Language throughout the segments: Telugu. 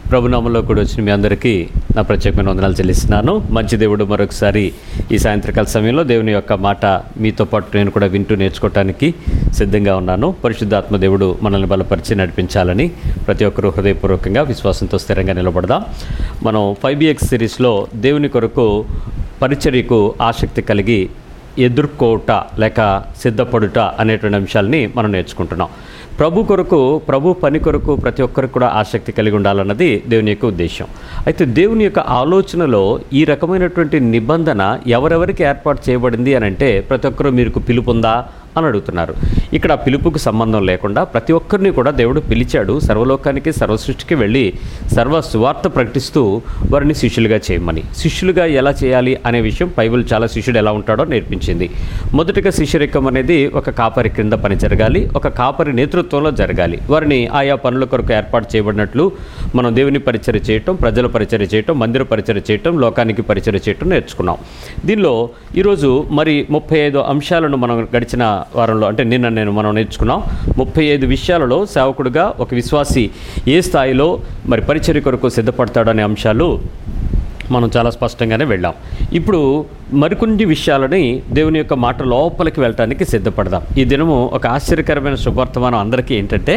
ప్రభునామంలో కూడా వచ్చిన మీ అందరికీ నా ప్రత్యేకమైన వందనాలు చెల్లిస్తున్నాను మంచి దేవుడు మరొకసారి ఈ సాయంత్రకాల సమయంలో దేవుని యొక్క మాట మీతో పాటు నేను కూడా వింటూ నేర్చుకోవటానికి సిద్ధంగా ఉన్నాను పరిశుద్ధాత్మ దేవుడు మనల్ని బలపరిచి నడిపించాలని ప్రతి ఒక్కరూ హృదయపూర్వకంగా విశ్వాసంతో స్థిరంగా నిలబడదాం మనం ఫైవ్ బిఎక్స్ సిరీస్లో దేవుని కొరకు పరిచర్యకు ఆసక్తి కలిగి ఎదుర్కోట లేక సిద్ధపడుట అనేటువంటి అంశాలని మనం నేర్చుకుంటున్నాం ప్రభు కొరకు ప్రభు పని కొరకు ప్రతి ఒక్కరికి కూడా ఆసక్తి కలిగి ఉండాలన్నది దేవుని యొక్క ఉద్దేశం అయితే దేవుని యొక్క ఆలోచనలో ఈ రకమైనటువంటి నిబంధన ఎవరెవరికి ఏర్పాటు చేయబడింది అని అంటే ప్రతి ఒక్కరూ మీకు పిలుపు ఉందా అని అడుగుతున్నారు ఇక్కడ ఆ పిలుపుకు సంబంధం లేకుండా ప్రతి ఒక్కరిని కూడా దేవుడు పిలిచాడు సర్వలోకానికి సర్వసృష్టికి వెళ్ళి సర్వ సువార్త ప్రకటిస్తూ వారిని శిష్యులుగా చేయమని శిష్యులుగా ఎలా చేయాలి అనే విషయం బైబిల్ చాలా శిష్యుడు ఎలా ఉంటాడో నేర్పించింది మొదటిగా శిష్యరికం అనేది ఒక కాపరి క్రింద పని జరగాలి ఒక కాపరి నేతృత్వంలో జరగాలి వారిని ఆయా పనుల కొరకు ఏర్పాటు చేయబడినట్లు మనం దేవుని పరిచయం చేయటం ప్రజల పరిచయం చేయటం మందిర పరిచయం చేయటం లోకానికి పరిచయం చేయటం నేర్చుకున్నాం దీనిలో ఈరోజు మరి ముప్పై ఐదు అంశాలను మనం గడిచిన వారంలో అంటే నిన్న నేను మనం నేర్చుకున్నాం ముప్పై ఐదు విషయాలలో సేవకుడుగా ఒక విశ్వాసి ఏ స్థాయిలో మరి పరిచర్య కొరకు సిద్ధపడతాడు అనే అంశాలు మనం చాలా స్పష్టంగానే వెళ్ళాం ఇప్పుడు మరికొన్ని విషయాలని దేవుని యొక్క మాట లోపలికి వెళ్ళటానికి సిద్ధపడదాం ఈ దినము ఒక ఆశ్చర్యకరమైన శుభవర్తమానం అందరికీ ఏంటంటే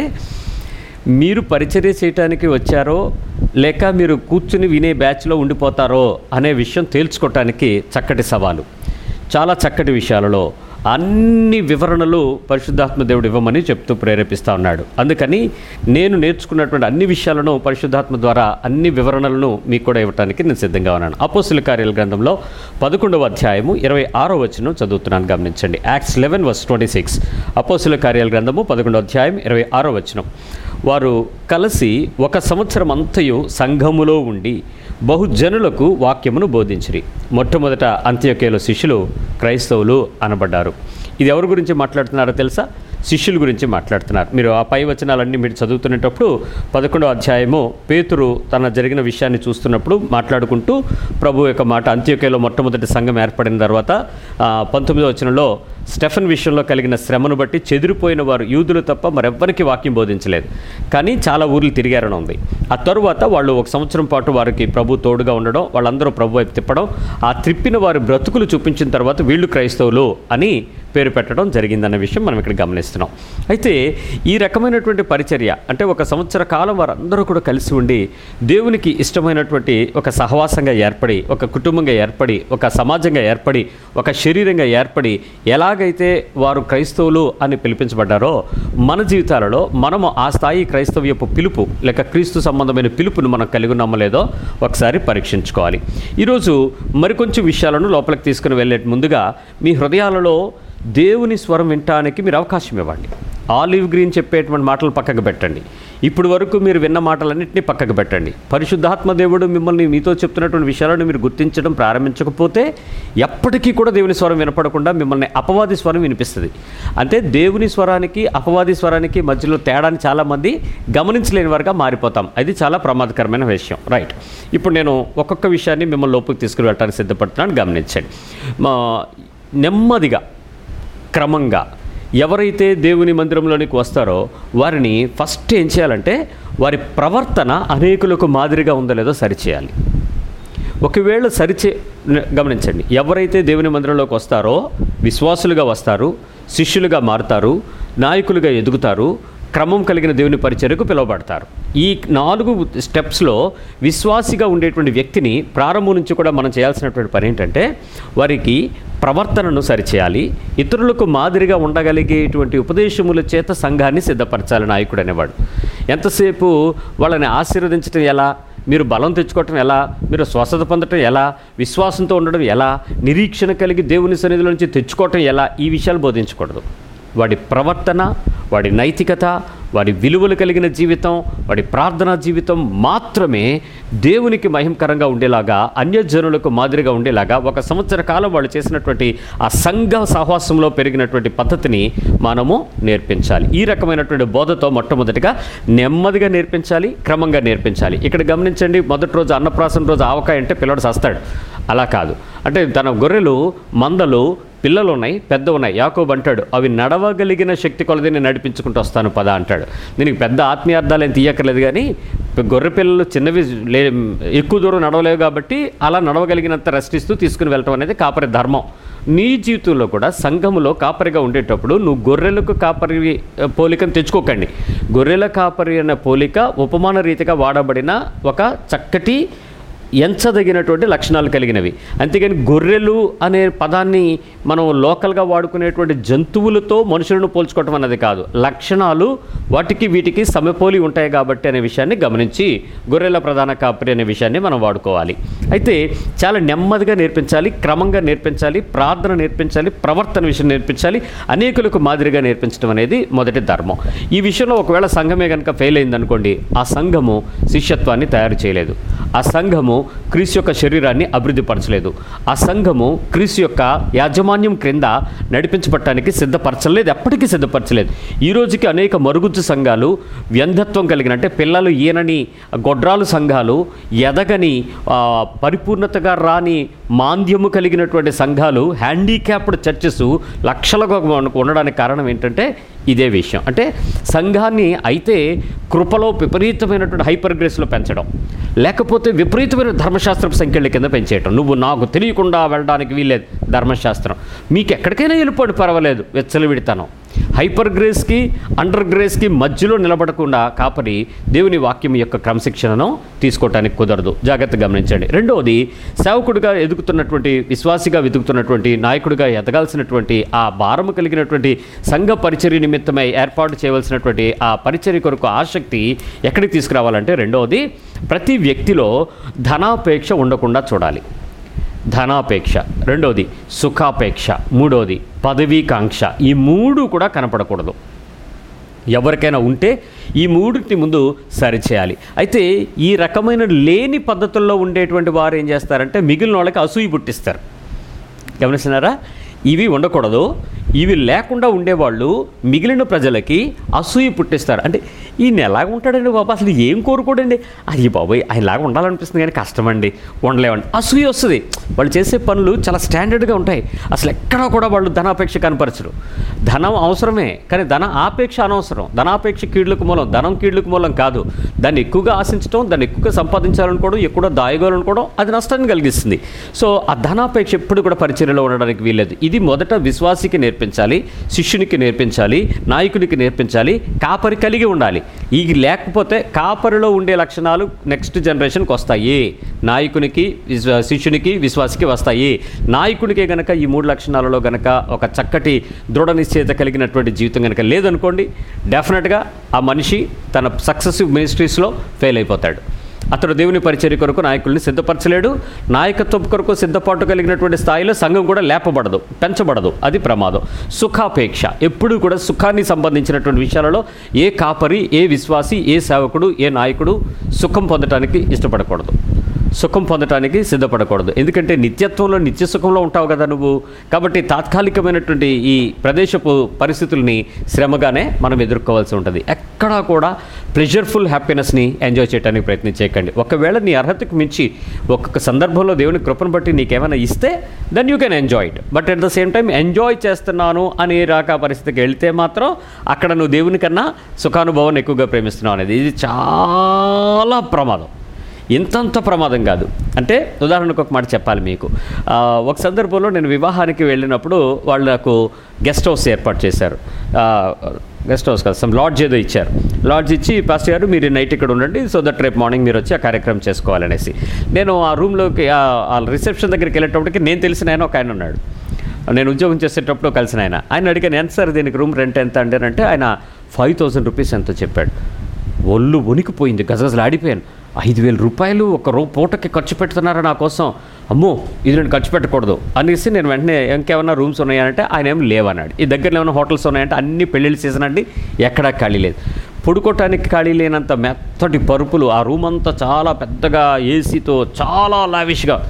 మీరు పరిచర్య చేయటానికి వచ్చారో లేక మీరు కూర్చుని వినే బ్యాచ్లో ఉండిపోతారో అనే విషయం తేల్చుకోవటానికి చక్కటి సవాలు చాలా చక్కటి విషయాలలో అన్ని వివరణలు పరిశుద్ధాత్మ దేవుడు ఇవ్వమని చెప్తూ ప్రేరేపిస్తూ ఉన్నాడు అందుకని నేను నేర్చుకున్నటువంటి అన్ని విషయాలను పరిశుద్ధాత్మ ద్వారా అన్ని వివరణలను మీకు కూడా ఇవ్వడానికి నేను సిద్ధంగా ఉన్నాను అపోస్తుల కార్యాల గ్రంథంలో పదకొండవ అధ్యాయము ఇరవై ఆరో వచనం చదువుతున్నాను గమనించండి Acts eleven verse twenty six అపోస్తుల కార్యాల గ్రంథము పదకొండవ అధ్యాయం ఇరవై ఆరో వచనం వారు కలిసి ఒక సంవత్సరం అంతయు సంఘములో ఉండి బహుజనులకు వాక్యమును బోధించిరి మొట్టమొదట అంత్యకేలో శిష్యులు క్రైస్తవులు అనబడ్డారు ఇది ఎవరి గురించి మాట్లాడుతున్నారో తెలుసా శిష్యుల గురించి మాట్లాడుతున్నారు మీరు ఆ పై వచనాలన్నీ మీరు చదువుతునేటప్పుడు పదకొండవ అధ్యాయము పేతురు తన జరిగిన విషయాన్ని చూస్తున్నప్పుడు మాట్లాడుకుంటూ ప్రభు యొక్క మాట అంత్యోకేలో మొట్టమొదటి సంఘం ఏర్పడిన తర్వాత ఆ, పంతొమ్మిదవ వచనంలో స్టెఫన్ విషయంలో కలిగిన శ్రమను బట్టి చెదిరిపోయిన వారు యూదులు తప్ప మరెవ్వరికి వాక్యం బోధించలేదు కానీ చాలా ఊర్లు తిరిగారని ఉంది ఆ తరువాత వాళ్ళు ఒక సంవత్సరం పాటు వారికి ప్రభు తోడుగా ఉండడం వాళ్ళందరూ ప్రభు వైపు తిప్పడం ఆ త్రిప్పిన వారి బ్రతుకులు చూపించిన తర్వాత వీళ్ళు క్రైస్తవులు అని పేరు పెట్టడం జరిగిందన్న విషయం మనం ఇక్కడ గమనిస్తున్నాం అయితే ఈ రకమైనటువంటి పరిచర్య అంటే ఒక సంవత్సర కాలం వారందరూ కూడా కలిసి ఉండి దేవునికి ఇష్టమైనటువంటి ఒక సహవాసంగా ఏర్పడి ఒక కుటుంబంగా ఏర్పడి ఒక సమాజంగా ఏర్పడి ఒక శరీరంగా ఏర్పడి ఎలాగైతే వారు క్రైస్తవులు అని పిలిపించబడ్డారో మన జీవితాలలో మనము ఆ స్థాయి క్రైస్తవ్యపు పిలుపు లేక క్రీస్తు సంబంధమైన పిలుపును మనం కలిగి ఉన్నామో లేదో ఒకసారి పరీక్షించుకోవాలి ఈరోజు మరికొంచెం విషయాలను లోపలికి తీసుకుని వెళ్ళే ముందుగా మీ హృదయాలలో దేవుని స్వరం వినటానికి మీరు అవకాశం ఇవ్వండి ఆలివ్ గ్రీన్ చెప్పేటువంటి మాటలు పక్కకు పెట్టండి ఇప్పుడు వరకు మీరు విన్న మాటలన్నింటినీ పక్కకు పెట్టండి పరిశుద్ధాత్మ దేవుడు మిమ్మల్ని మీతో చెప్తున్నటువంటి విషయాలను మీరు గుర్తించడం ప్రారంభించకపోతే ఎప్పటికీ కూడా దేవుని స్వరం వినపడకుండా మిమ్మల్ని అపవాది స్వరం వినిపిస్తుంది అంటే దేవుని స్వరానికి అపవాది స్వరానికి మధ్యలో తేడాని చాలామంది గమనించలేని వారుగా మారిపోతాం అది చాలా ప్రమాదకరమైన విషయం రైట్ ఇప్పుడు నేను ఒక్కొక్క విషయాన్ని మిమ్మల్ని లోపలికి తీసుకుని వెళ్ళడానికి సిద్ధపడుతున్నాను గమనించండి మా నెమ్మదిగా క్రమంగా ఎవరైతే దేవుని మందిరంలోనికి వస్తారో వారిని ఫస్ట్ ఏం చేయాలంటే వారి ప్రవర్తన అనేకులకు మాదిరిగా ఉందో లేదో సరిచేయాలి ఒకవేళ సరిచే గమనించండి ఎవరైతే దేవుని మందిరంలోకి వస్తారో విశ్వాసులుగా వస్తారు శిష్యులుగా మారుతారు నాయకులుగా ఎదుగుతారు క్రమం కలిగిన దేవుని పరిచర్యకు పిలువబడతారు ఈ నాలుగు స్టెప్స్లో విశ్వాసిగా ఉండేటువంటి వ్యక్తిని ప్రారంభం నుంచి కూడా మనం చేయాల్సినటువంటి పని ఏంటంటే వారికి ప్రవర్తనను సరిచేయాలి ఇతరులకు మాదిరిగా ఉండగలిగేటువంటి ఉపదేశముల చేత సంఘాన్ని సిద్ధపరచాలి నాయకుడు అనేవాడు ఎంతసేపు వాళ్ళని ఆశీర్వదించడం ఎలా మీరు బలం తెచ్చుకోవటం ఎలా మీరు స్వస్థత పొందటం ఎలా విశ్వాసంతో ఉండడం ఎలా నిరీక్షణ కలిగి దేవుని సన్నిధిలో నుంచి తెచ్చుకోవటం ఎలా ఈ విషయాలు బోధించకూడదు వాడి ప్రవర్తన వాడి నైతికత వాడి విలువలు కలిగిన జీవితం వాడి ప్రార్థనా జీవితం మాత్రమే దేవునికి మహిమకరంగా ఉండేలాగా అన్యజనులకు మాదిరిగా ఉండేలాగా ఒక సంవత్సర కాలం వాళ్ళు చేసినటువంటి ఆ సంఘ సహవాసంలో పెరిగినటువంటి పద్ధతిని మనము నేర్పించాలి ఈ రకమైనటువంటి బోధతో మొట్టమొదటిగా నెమ్మదిగా నేర్పించాలి క్రమంగా నేర్పించాలి ఇక్కడ గమనించండి మొదటి రోజు అన్నప్రాసన రోజు ఆవకాయ అంటే పిల్లడు సస్తాడు అలా కాదు అంటే తన గొర్రెలు మందలు పిల్లలు ఉన్నాయి పెద్ద ఉన్నాయి యాకోబు అంటాడు అవి నడవగలిగిన శక్తి కొలది నేను నడిపించుకుంటూ వస్తాను పద అంటాడు దీనికి పెద్ద ఆత్మీయార్థాలు ఏం తీయక్కర్లేదు కానీ గొర్రె పిల్లలు చిన్నవి లే ఎక్కువ దూరం నడవలేవు కాబట్టి అలా నడవగలిగినంత రెస్ట్ ఇస్తూ తీసుకుని వెళ్ళటం అనేది కాపరి ధర్మం నీ జీవితంలో కూడా సంఘములో కాపరిగా ఉండేటప్పుడు నువ్వు గొర్రెలకు కాపరి ఆ, పోలికను తెచ్చుకోకండి గొర్రెల కాపరి అనే పోలిక ఉపమాన రీతిగా వాడబడిన ఒక చక్కటి ఎంచదగినటువంటి లక్షణాలు కలిగినవి అంతేగాని గొర్రెలు అనే పదాన్ని మనం లోకల్గా వాడుకునేటువంటి జంతువులతో మనుషులను పోల్చుకోవటం అన్నది కాదు లక్షణాలు వాటికి వీటికి సమపోలి ఉంటాయి కాబట్టి అనే విషయాన్ని గమనించి గొర్రెల ప్రధాన కాపరి అనే విషయాన్ని మనం వాడుకోవాలి అయితే చాలా నెమ్మదిగా నేర్పించాలి క్రమంగా నేర్పించాలి ప్రార్థన నేర్పించాలి ప్రవర్తన విషయం నేర్పించాలి అనేకులకు మాదిరిగా నేర్పించడం అనేది మొదటి ధర్మం ఈ విషయంలో ఒకవేళ సంఘమే కనుక ఫెయిల్ అయిందనుకోండి ఆ సంఘము శిష్యత్వాన్ని తయారు చేయలేదు ఆ సంఘము క్రీస్తు యొక్క శరీరాన్ని అభివృద్ధి పరచలేదు ఆ సంఘము క్రీస్తు యొక్క యాజమాన్యం క్రింద నడిపించబడటానికి సిద్ధపరచలేదు ఎప్పటికీ సిద్ధపరచలేదు ఈ రోజుకి అనేక మరుగుజ్జు సంఘాలు వ్యంధత్వం కలిగిన అంటే పిల్లలు ఈయనని గొడ్రాలు సంఘాలు ఎదగని ఆ, పరిపూర్ణతగా రాని మాంద్యము కలిగినటువంటి సంఘాలు హ్యాండిక్యాప్డ్ చర్చెస్ లక్షలుగా ఉండడానికి కారణం ఏంటంటే ఇదే విషయం అంటే సంఘాన్ని అయితే కృపలో విపరీతమైనటువంటి హైపర్ గ్రేస్లో పెంచడం లేకపోతే విపరీతమైన ధర్మశాస్త్రపు సంఖ్యల కింద పెంచేయటం నువ్వు నాకు తెలియకుండా వెళ్ళడానికి వీల్లేదు ధర్మశాస్త్రం మీకు ఎక్కడికైనా వెళ్ళిపోండి పర్వాలేదు విచ్చలవిడితనం హైపర్ గ్రేస్కి అండర్ గ్రేస్కి మధ్యలో నిలబడకుండా కాపరి దేవుని వాక్యం యొక్క క్రమశిక్షణను తీసుకోవటానికి కుదరదు జాగ్రత్త గమనించండి రెండవది సేవకుడిగా ఎదుగుతున్నటువంటి విశ్వాసిగా వెతుకుతున్నటువంటి నాయకుడిగా ఎదగాల్సినటువంటి ఆ భారము కలిగినటువంటి సంఘ పరిచర్య నిమిత్తమై ఏర్పాటు చేయవలసినటువంటి ఆ పరిచర్య కొరకు ఆసక్తి ఎక్కడికి తీసుకురావాలంటే రెండవది ప్రతి వ్యక్తిలో ధనాపేక్ష ఉండకుండా చూడాలి ధనాపేక్ష రెండవది సుఖాపేక్ష మూడవది పదవీకాంక్ష ఈ మూడు కూడా కనపడకూడదు ఎవరికైనా ఉంటే ఈ మూడింటి ముందు సరిచేయాలి అయితే ఈ రకమైన లేని పద్ధతుల్లో ఉండేటువంటి వారు ఏం చేస్తారంటే మిగిలిన వాళ్ళకి అసూయి పుట్టిస్తారు గమనిస్తున్నారా ఇవి ఉండకూడదు ఇవి లేకుండా ఉండేవాళ్ళు మిగిలిన ప్రజలకి అసూయ పుట్టిస్తారు అంటే ఈయన ఎలాగ ఉంటాడండి బాబా అసలు ఏం కోరుకోడండి అయ్యి బాబాయ్ ఆయనలాగా ఉండాలనిపిస్తుంది కానీ కష్టమండి ఉండలేమండి అసూయ వస్తుంది వాళ్ళు చేసే పనులు చాలా స్టాండర్డ్గా ఉంటాయి అసలు ఎక్కడా కూడా వాళ్ళు ధనాపేక్ష కనపరచరు ధనం అవసరమే కానీ ధన ఆపేక్ష అనవసరం ధనాపేక్ష కీళ్లకు మూలం ధనం కీళ్లకు మూలం కాదు దాన్ని ఎక్కువగా ఆశించడం దాన్ని ఎక్కువగా సంపాదించాలనుకోవడం ఎక్కువ దాయగలనుకోవడం అది నష్టాన్ని కలిగిస్తుంది సో ఆ ధనాపేక్ష ఎప్పుడు కూడా పరిచర్యలో ఉండడానికి వీల్లేదు ఇది మొదట విశ్వాసికి నేర్పించాలి శిష్యునికి నేర్పించాలి నాయకునికి నేర్పించాలి కాపరి కలిగి ఉండాలి ఈ లేకపోతే కాపరిలో ఉండే లక్షణాలు నెక్స్ట్ జనరేషన్కి వస్తాయి నాయకునికి విశ్వ శిష్యునికి విశ్వాసికి వస్తాయి నాయకుడికే గనక ఈ మూడు లక్షణాలలో గనక ఒక చక్కటి దృఢ నిశ్చయిత కలిగినటువంటి జీవితం కనుక లేదనుకోండి డెఫినెట్గా ఆ మనిషి తన సక్సెసివ్ మినిస్ట్రీస్లో ఫెయిల్ అయిపోతాడు అతడు దేవుని పరిచర్య కొరకు నాయకుల్ని సిద్ధపరచలేడు నాయకత్వం కొరకు సిద్ధపాటు కలిగినటువంటి స్థాయిలో సంఘం కూడా లేపబడదు పెంచబడదు అది ప్రమాదం సుఖాపేక్ష ఎప్పుడూ కూడా సుఖాన్ని సంబంధించినటువంటి విషయాలలో ఏ కాపరి ఏ విశ్వాసి ఏ సేవకుడు ఏ నాయకుడు సుఖం పొందటానికి ఇష్టపడకూడదు సుఖం పొందటానికి సిద్ధపడకూడదు ఎందుకంటే నిత్యత్వంలో నిత్య సుఖంలో ఉంటావు కదా నువ్వు కాబట్టి తాత్కాలికమైనటువంటి ఈ ప్రదేశపు పరిస్థితుల్ని శ్రమగానే మనం ఎదుర్కోవాల్సి ఉంటుంది ఎక్కడా కూడా ప్లెజర్ఫుల్ హ్యాపీనెస్ని ఎంజాయ్ చేయడానికి ప్రయత్నం చేయకండి ఒకవేళ నీ అర్హతకు మించి ఒక్కొక్క సందర్భంలో దేవుని కృపను బట్టి నీకేమైనా ఇస్తే then you can enjoy it but at the same time enjoy చేస్తున్నాను అనే రాక పరిస్థితికి వెళ్తే మాత్రం అక్కడ నువ్వు దేవుని కన్నా సుఖానుభవాన్ని ఎక్కువగా ప్రేమిస్తున్నావు అనేది ఇది చాలా ప్రమాదం ఇంతంత ప్రమాదం కాదు అంటే ఉదాహరణకు ఒక మాట చెప్పాలి మీకు ఆ, ఒక సందర్భంలో నేను వివాహానికి వెళ్ళినప్పుడు వాళ్ళు నాకు గెస్ట్ హౌస్ ఏర్పాటు చేశారు ఆ, గెస్ట్ హౌస్ కాదు సమ్ లాడ్జ్ ఏదో ఇచ్చారు లాడ్జ్ ఇచ్చి పాస్టర్ గారు మీరు నైట్ ఇక్కడ ఉండండి సో దట్ రేపు మార్నింగ్ మీరు వచ్చి ఆ కార్యక్రమం చేసుకోవాలనేసి నేను ఆ రూమ్లోకి ఆ రిసెప్షన్ దగ్గరికి వెళ్ళేటప్పటికి నేను తెలిసిన ఆయన ఒక ఆయన ఉన్నాడు నేను ఉద్యోగం చేసేటప్పుడు కలిసిన ఆయన ఆయన అడిగాను ఎంత సార్ దీనికి రూమ్ రెంట్ ఎంత అండి అంటే ఆయన ఫైవ్ థౌసండ్ రూపీస్ ఎంతో చెప్పాడు ఒళ్ళు వణికిపోయింది గజగజలు ఆడిపోయాను ఐదు వేల రూపాయలు ఒక రో పూటకి ఖర్చు పెడుతున్నారా నా కోసం అమ్మో ఇది నేను ఖర్చు పెట్టకూడదు అనేసి నేను వెంటనే ఇంకేమన్నా రూమ్స్ ఉన్నాయంటే ఆయన ఏం లేవన్నాడు ఈ దగ్గరలో ఏమైనా హోటల్స్ ఉన్నాయంటే అన్ని పెళ్ళిళ్ళ సీజన్ అండి ఎక్కడా ఖాళీ లేదు పడుకోవటానికి ఖాళీ లేనంత మెత్తటి పరుపులు ఆ రూమ్ అంతా చాలా పెద్దగా ఏసీతో చాలా లావిష్గా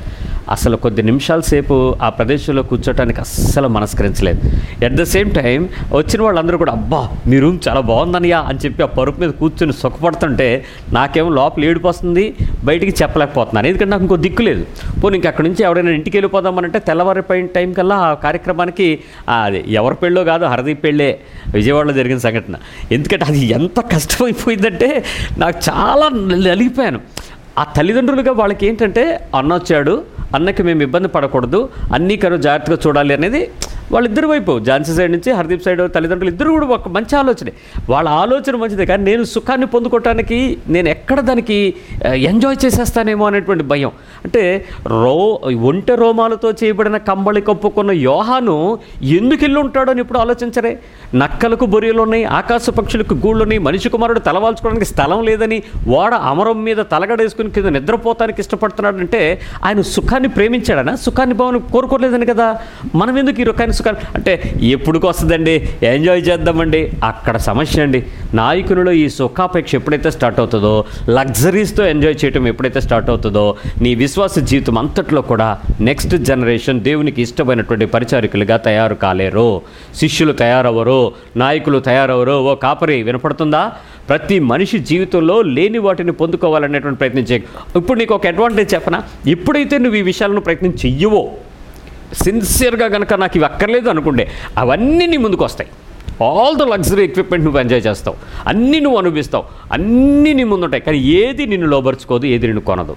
అసలు కొద్ది నిమిషాల సేపు ఆ ప్రదేశంలో కూర్చోటానికి అస్సలు మనస్కరించలేదు ఎట్ ద సేమ్ టైం వచ్చిన వాళ్ళందరూ కూడా అబ్బా మీ రూమ్ చాలా బాగుందనియా అని చెప్పి ఆ పరుపు మీద కూర్చొని సుఖపడుతుంటే నాకేమో లోపల ఏడుపు వస్తుంది బయటికి చెప్పలేకపోతున్నాను ఎందుకంటే నాకు ఇంకో దిక్కు లేదు పోనీ ఇంక అక్కడి నుంచి ఎవరైనా ఇంటికి వెళ్ళిపోదామనంటే తెల్లవారిపోయిన టైం కల్లా ఆ కార్యక్రమానికి ఆ, అది ఎవరి పెళ్ళో కాదు హరదీప్ పెళ్ళే విజయవాడలో జరిగిన సంఘటన ఎందుకంటే అది ఎంత కష్టమైపోయిందంటే నాకు చాలా నలిగిపోయాను ఆ తల్లిదండ్రులుగా వాళ్ళకి ఏంటంటే అన్న వచ్చాడు అన్నకి మేము ఇబ్బంది పడకూడదు అన్నీ కను జాగ్రత్తగా చూడాలి అనేది వాళ్ళిద్దరు వైపు ఝాన్సీ సైడ్ నుంచి హర్దీప్ సైడ్ తల్లిదండ్రులు ఇద్దరు కూడా ఒక మంచి ఆలోచనే వాళ్ళ ఆలోచన మంచిదే కానీ నేను సుఖాన్ని పొందుకోవటానికి నేను ఎక్కడ దానికి ఆ, ఎంజాయ్ చేసేస్తానేమో అనేటువంటి భయం అంటే రో ఒంటె రోమాలతో చేయబడిన కంబళి కప్పుకున్న యోహాను ఎందుకు ఇల్లు ఉంటాడో అని ఇప్పుడు ఆలోచించరే నక్కలకు బొరియలు ఉన్నాయి ఆకాశ పక్షులకు గూళ్ళు ఉన్నాయి మనిషి కుమారుడు తలవాల్చుకోవడానికి స్థలం లేదని ఓడ అమరం మీద తలగడేసుకుని కింద నిద్రపోతానికి ఇష్టపడుతున్నాడంటే ఆయన సుఖాన్ని ప్రేమించాడనా సుఖాన్ని భావన కోరుకోలేదని కదా మనం ఎందుకు ఈ రకాన్ని సుఖాన్ని అంటే ఎప్పుడుకి వస్తుందండి ఎంజాయ్ చేద్దామండి అక్కడ సమస్య అండి నాయకునిలో ఈ సుఖాపేక్ష ఎప్పుడైతే స్టార్ట్ అవుతుందో లగ్జరీస్తో ఎంజాయ్ చేయటం ఎప్పుడైతే స్టార్ట్ అవుతుందో నీ విశ్వాస జీవితం అంతట్లో కూడా నెక్స్ట్ జనరేషన్ దేవునికి ఇష్టమైనటువంటి పరిచారికులుగా తయారు కాలేరు శిష్యులు తయారవరు నాయకులు తయారవరు ఓ కాపరి వినపడుతుందా ప్రతి మనిషి జీవితంలో లేని వాటిని పొందుకోవాలనేటువంటి ప్రయత్నం చేయ ఇప్పుడు నీకు ఒక అడ్వాంటేజ్ చెప్పనా ఎప్పుడైతే నువ్వు ఈ విషయాలను ప్రయత్నం చెయ్యవో సిన్సియర్గా కనుక నాకు ఇవి అక్కర్లేదు అనుకుంటే అవన్నీ నీ ముందుకు వస్తాయి ఆల్ ద లగ్జరీ ఎక్విప్మెంట్ నువ్వు ఎంజాయ్ చేస్తావు అన్నీ నువ్వు అనుభవిస్తావు అన్నీ నీ ముందుంటాయి కానీ ఏది నిన్ను లోబరుచుకోదు ఏది నిన్ను కొనదు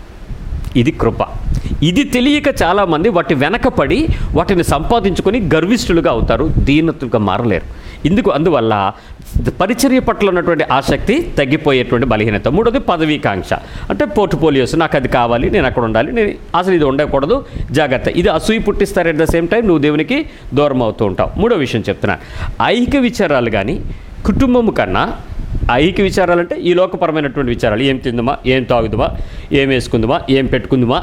ఇది కృప ఇది తెలియక చాలామంది వాటి వెనకపడి వాటిని సంపాదించుకొని గర్విష్ఠులుగా అవుతారు దీనతులుగా మారలేరు ఇందుకు అందువల్ల పరిచర్య పట్ల ఉన్నటువంటి ఆసక్తి తగ్గిపోయేటువంటి బలహీనత మూడోది పదవీకాంక్ష అంటే పోర్ట్ఫోలియోస్ నాకు అది కావాలి నేను అక్కడ ఉండాలి నేను అసలు ఇది ఉండకూడదు జాగ్రత్త ఇది అసూయి పుట్టిస్తారు అట్ ద సేమ్ టైం నువ్వు దేవునికి దూరం అవుతూ ఉంటావు మూడో విషయం చెప్తున్నాను ఐక్య విచారాలు కానీ కుటుంబము కన్నా ఐక్య విచారాలంటే ఈ లోకపరమైనటువంటి విచారాలు ఏం తిందుమా ఏం తాగుదుమా ఏం వేసుకుందుమా ఏం పెట్టుకుందుమా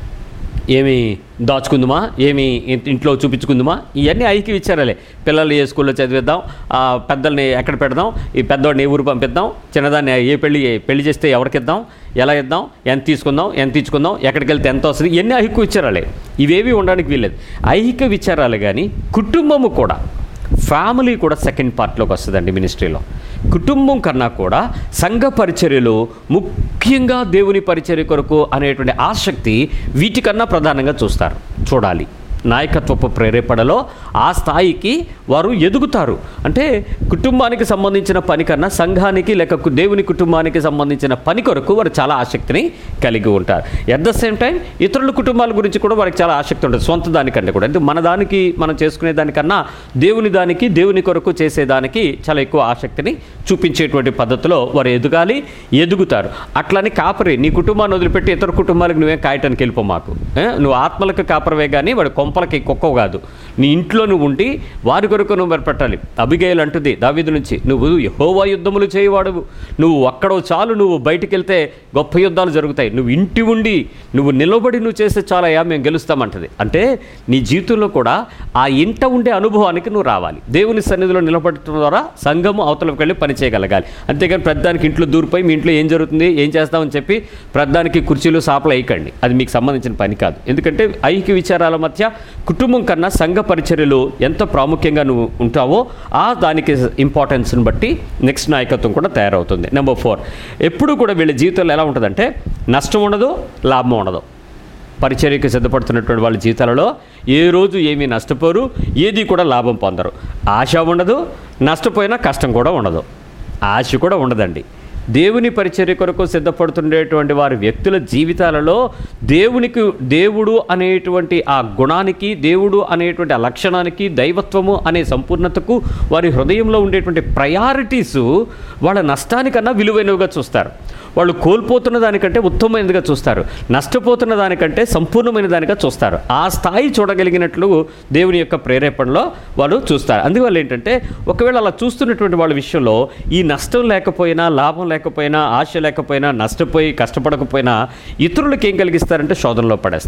ఏమి దాచుకుందుమా ఏమి ఇన్- ఇంట్లో చూపించుకుందుమా ఇవన్నీ ఐక్య విచారాలే పిల్లల్ని ఏ స్కూల్లో చదివిద్దాం ఆ పెద్దల్ని ఎక్కడ పెడదాం ఈ పెద్దవాడిని ఏ ఊరు పంపిద్దాం చిన్నదాన్ని ఏ పెళ్లి పెళ్లి చేస్తే ఎవరికి ఇద్దాం ఎలా ఇద్దాం ఎంత తీసుకుందాం ఎంత ఇచ్చుకుందాం ఎక్కడికి వెళ్తే ఎంత వస్తుంది ఇవన్నీ ఐక్య విచారాలే ఇవేవి ఉండడానికి వీల్లేదు ఐహిక విచారాలు కానీ కుటుంబము కూడా ఫ్యామిలీ కూడా సెకండ్ పార్ట్లోకి వస్తుందండి మినిస్ట్రీలో కుటుంబం కన్నా కూడా సంఘ పరిచర్యలు ముఖ్యంగా దేవుని పరిచర్య కొరకు అనేటువంటి ఆసక్తి వీటికన్నా ప్రధానంగా చూస్తారు చూడాలి నాయకత్వపు ప్రేరేపణలో ఆ స్థాయికి వారు ఎదుగుతారు అంటే కుటుంబానికి సంబంధించిన పని కన్నా సంఘానికి లేక కు- దేవుని కుటుంబానికి సంబంధించిన పని కొరకు వారు చాలా ఆసక్తిని కలిగి ఉంటారు ఎట్ ద సేమ్ టైం ఇతరుల కుటుంబాల గురించి కూడా వారికి చాలా ఆసక్తి ఉంటుంది సొంత దానికంటే కూడా అంటే మన దానికి మనం చేసుకునే దానికన్నా దేవుని దానికి దేవుని కొరకు చేసేదానికి చాలా ఎక్కువ ఆసక్తిని చూపించేటువంటి పద్ధతిలో వారు ఎదగాలి ఎదుగుతారు అట్లని కాపరి నీ కుటుంబాన్ని వదిలిపెట్టి ఇతర కుటుంబాలకు నువ్వేం కాయటానికి వెళ్ళిపో మాకు ఏ? నువ్వు ఆత్మలకు కాపరవే కానీ వాడి కొంపలకి కుక్కవు కాదు నీ ఇంట్లో నువ్వు ఉండి వారి కొరకు నువ్వు మరి పెట్టాలి అభిగేయులు అంటుంది దావీదు నుంచి నువ్వు యహోవా యుద్ధములు చేయవాడువు నువ్వు అక్కడో చాలు నువ్వు బయటికి వెళ్తే గొప్ప యుద్ధాలు జరుగుతాయి నువ్వు ఇంటి ఉండి నువ్వు నిలబడి నువ్వు చేస్తే చాలయ్యా మేము గెలుస్తామంటది అంటే నీ జీవితంలో కూడా ఆ ఇంట ఉండే అనుభవానికి నువ్వు రావాలి దేవుని సన్నిధిలో నిలబడటం ద్వారా సంఘము అవతలకు వెళ్ళి పని చేయగలగాలి అంతేగాని ప్రధానికి ఇంట్లో దూరిపోయి మీ ఇంట్లో ఏం జరుగుతుంది ఏం చేస్తామని చెప్పి ప్రధానికి కుర్చీలు సాపలు వేయకండి అది మీకు సంబంధించిన పని కాదు ఎందుకంటే ఐక్య విచారాల మధ్య కుటుంబం కన్నా సంఘ పరిచర్యలు ఎంత ప్రాముఖ్యంగా నువ్వు ఉంటావో ఆ దానికి ఇంపార్టెన్స్ని బట్టి నెక్స్ట్ నాయకత్వం కూడా తయారవుతుంది నెంబర్ ఫోర్ ఎప్పుడు కూడా వీళ్ళ జీవితంలో ఎలా ఉంటుందంటే నష్టం ఉండదు లాభం ఉండదు పరిచర్యకు సిద్ధపడుతున్నటువంటి వాళ్ళ జీవితాలలో ఏ రోజు ఏమీ నష్టపోరు ఏది కూడా లాభం పొందరు ఆశ ఉండదు నష్టపోయినా కష్టం కూడా ఉండదు ఆశ కూడా ఉండదండి దేవుని పరిచర్య కొరకు సిద్ధపడుతుండేటువంటి వారి వ్యక్తుల జీవితాలలో దేవునికి దేవుడు అనేటువంటి ఆ గుణానికి దేవుడు అనేటువంటి ఆ లక్షణానికి దైవత్వము అనే సంపూర్ణతకు వారి హృదయంలో ఉండేటువంటి ప్రయారిటీసు వాళ్ళ నష్టానికన్నా విలువైనవిగా చూస్తారు వాళ్ళు కోల్పోతున్న దానికంటే ఉత్తమమైనదిగా చూస్తారు నష్టపోతున్న దానికంటే సంపూర్ణమైన దానిగా చూస్తారు ఆ స్థాయి చూడగలిగినట్లు దేవుని యొక్క ప్రేరేపణలో వాళ్ళు చూస్తారు అందువల్ల ఏంటంటే ఒకవేళ అలా చూస్తున్నటువంటి వాళ్ళ విషయంలో ఈ నష్టం లేకపోయినా లాభం లేకపోయినా ఆశ లేకపోయినా నష్టపోయి కష్టపడకపోయినా ఇతరులకు ఏం కలిగిస్తారంటే శోధనలో పడేస్తారు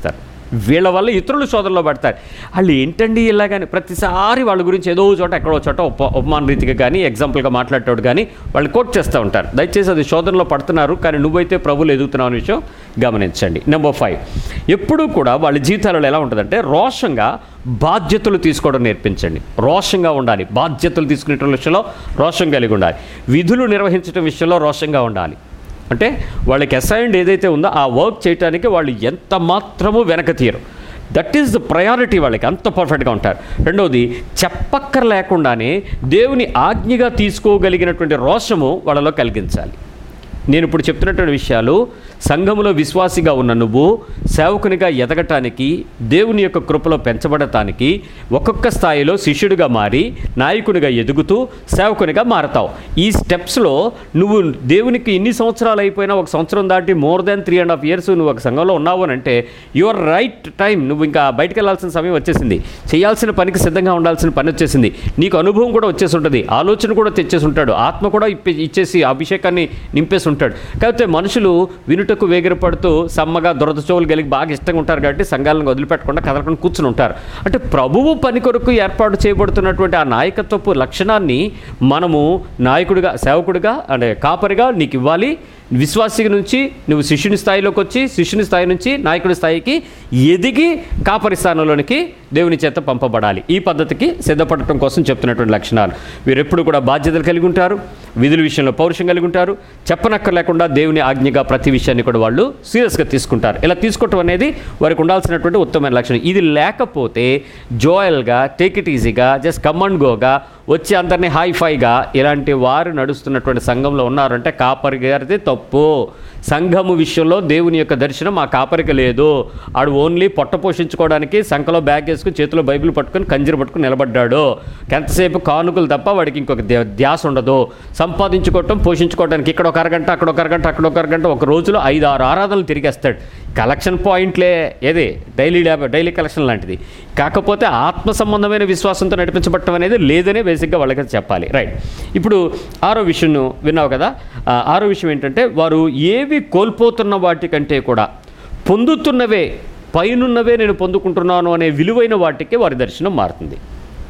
వీళ్ళ వల్ల ఇతరులు శోధనలో పడతారు వాళ్ళు ఏంటండి ఇలాగని ప్రతిసారి వాళ్ళ గురించి ఏదో చోట ఎక్కడో చోట ఉప ఉపమాన రీతిగా కానీ ఎగ్జాంపుల్గా మాట్లాడేటోడు కానీ వాళ్ళు కోట్ చేస్తూ ఉంటారు దయచేసి అది శోధనలో పడుతున్నారు కానీ నువ్వైతే ప్రభులు ఎదుగుతున్నావు అనే విషయం గమనించండి నెంబర్ ఫైవ్ ఎప్పుడూ కూడా వాళ్ళ జీవితాలలో ఎలా ఉంటుందంటే రోషంగా బాధ్యతలు తీసుకోవడం నేర్పించండి రోషంగా ఉండాలి బాధ్యతలు తీసుకునే విషయంలో రోషం కలిగి ఉండాలి విధులు నిర్వహించడం విషయంలో రోషంగా ఉండాలి అంటే వాళ్ళకి అసైన్డ్ ఏదైతే ఉందో ఆ వర్క్ చేయడానికి వాళ్ళు ఎంత మాత్రమూ వెనక తీయరు దట్ ఈస్ ద ప్రయారిటీ వాళ్ళకి అంత పర్ఫెక్ట్గా ఉంటారు రెండవది చెప్పక్కర లేకుండానే దేవుని ఆజ్ఞగా తీసుకోగలిగినటువంటి రోషము వాళ్ళలో కలిగించాలి నేను ఇప్పుడు చెప్తున్నటువంటి విషయాలు సంఘములో విశ్వాసిగా ఉన్న నువ్వు సేవకునిగా ఎదగటానికి దేవుని యొక్క కృపలో పెంచబడటానికి ఒక్కొక్క స్థాయిలో శిష్యుడిగా మారి నాయకునిగా ఎదుగుతూ సేవకునిగా మారతావు ఈ స్టెప్స్లో నువ్వు దేవునికి ఇన్ని సంవత్సరాలు అయిపోయినా ఒక సంవత్సరం దాటి more than three and half years నువ్వు ఒక సంఘంలో ఉన్నావు అని అంటే యువర్ రైట్ టైం నువ్వు ఇంకా బయటకు వెళ్ళాల్సిన సమయం వచ్చేసింది చేయాల్సిన పనికి సిద్ధంగా ఉండాల్సిన పని వచ్చేసింది నీకు అనుభవం కూడా వచ్చేసి ఉంటుంది ఆలోచన కూడా తెచ్చేసి ఉంటాడు ఆత్మ కూడా ఇప్పి ఇచ్చేసి అభిషేకాన్ని నింపేసి ఉంటాడు కాకపోతే మనుషులు వినుటకు వేగిరపడుతూ సమ్మగా దురదచోవులు కలిగి బాగా ఇష్టంగా ఉంటారు కాబట్టి సంఘాలను వదిలిపెట్టకుండా కదలకుండా కూర్చుని ఉంటారు అంటే ప్రభువు పని కొరకు ఏర్పాటు చేయబడుతున్నటువంటి ఆ నాయకత్వపు లక్షణాన్ని మనము నాయకుడిగా సేవకుడిగా అంటే కాపరిగా నీకు ఇవ్వాలి విశ్వాసి నుంచి నువ్వు శిష్యుని స్థాయిలోకి వచ్చి శిష్యుని స్థాయి నుంచి నాయకుడి స్థాయికి ఎదిగి కాపరి స్థానంలోనికి దేవుని చేత పంపబడాలి ఈ పద్ధతికి సిద్ధపడటం కోసం చెప్తున్నటువంటి లక్షణాలు వీరెప్పుడు కూడా బాధ్యతలు కలిగి ఉంటారు విధుల విషయంలో పౌరుషం కలిగి ఉంటారు చెప్పనక్కర్లేకుండా దేవుని ఆజ్ఞగా ప్రతి విషయాన్ని కూడా వాళ్ళు సీరియస్గా తీసుకుంటారు ఇలా తీసుకోవటం అనేది వారికి ఉండాల్సినటువంటి ఉత్తమమైన లక్షణం ఇది లేకపోతే జోయల్గా టేక్ ఇట్ ఈజీగా జస్ట్ కమ్ అండ్ గోగా వచ్చి అందరినీ హై ఫైగా ఇలాంటి వారు నడుస్తున్నటువంటి సంఘంలో ఉన్నారంటే కాపరి గారిది తప్పు సంఘము విషయంలో దేవుని యొక్క దర్శనం ఆ కాపరికి లేదు ఆడు ఓన్లీ పొట్ట పోషించుకోవడానికి సంఖలో బ్యాగ్ వేసుకుని చేతిలో బైబిల్ పట్టుకొని కంజీరు పట్టుకుని నిలబడ్డాడు ఎంతసేపు కానుకలు తప్ప వాడికి ఇంకొక ధ్యా- ధ్యాస ఉండదు సంపాదించుకోవటం పోషించుకోవడానికి ఇక్కడ ఒక అరగంట అక్కడ ఒక అరగంట అక్కడ ఒక అరగంట ఒక రోజులో ఐదు ఆరు ఆరాధనలు తిరిగేస్తాడు కలెక్షన్ పాయింట్లే ఏది డైలీ ల్యాబ్ డైలీ కలెక్షన్ లాంటిది కాకపోతే ఆత్మ సంబంధమైన విశ్వాసంతో నడిపించబడటం అనేది లేదనే బేసిక్గా వాళ్ళకి చెప్పాలి రైట్ ఇప్పుడు ఆరో విషయం విన్నావు కదా ఆ, ఆరో విషయం ఏంటంటే వారు ఏవి కోల్పోతున్న వాటికంటే కూడా పొందుతున్నవే పైనున్నవే నేను పొందుకుంటున్నాను అనే విలువైన వాటికి వారి దర్శనం మారుతుంది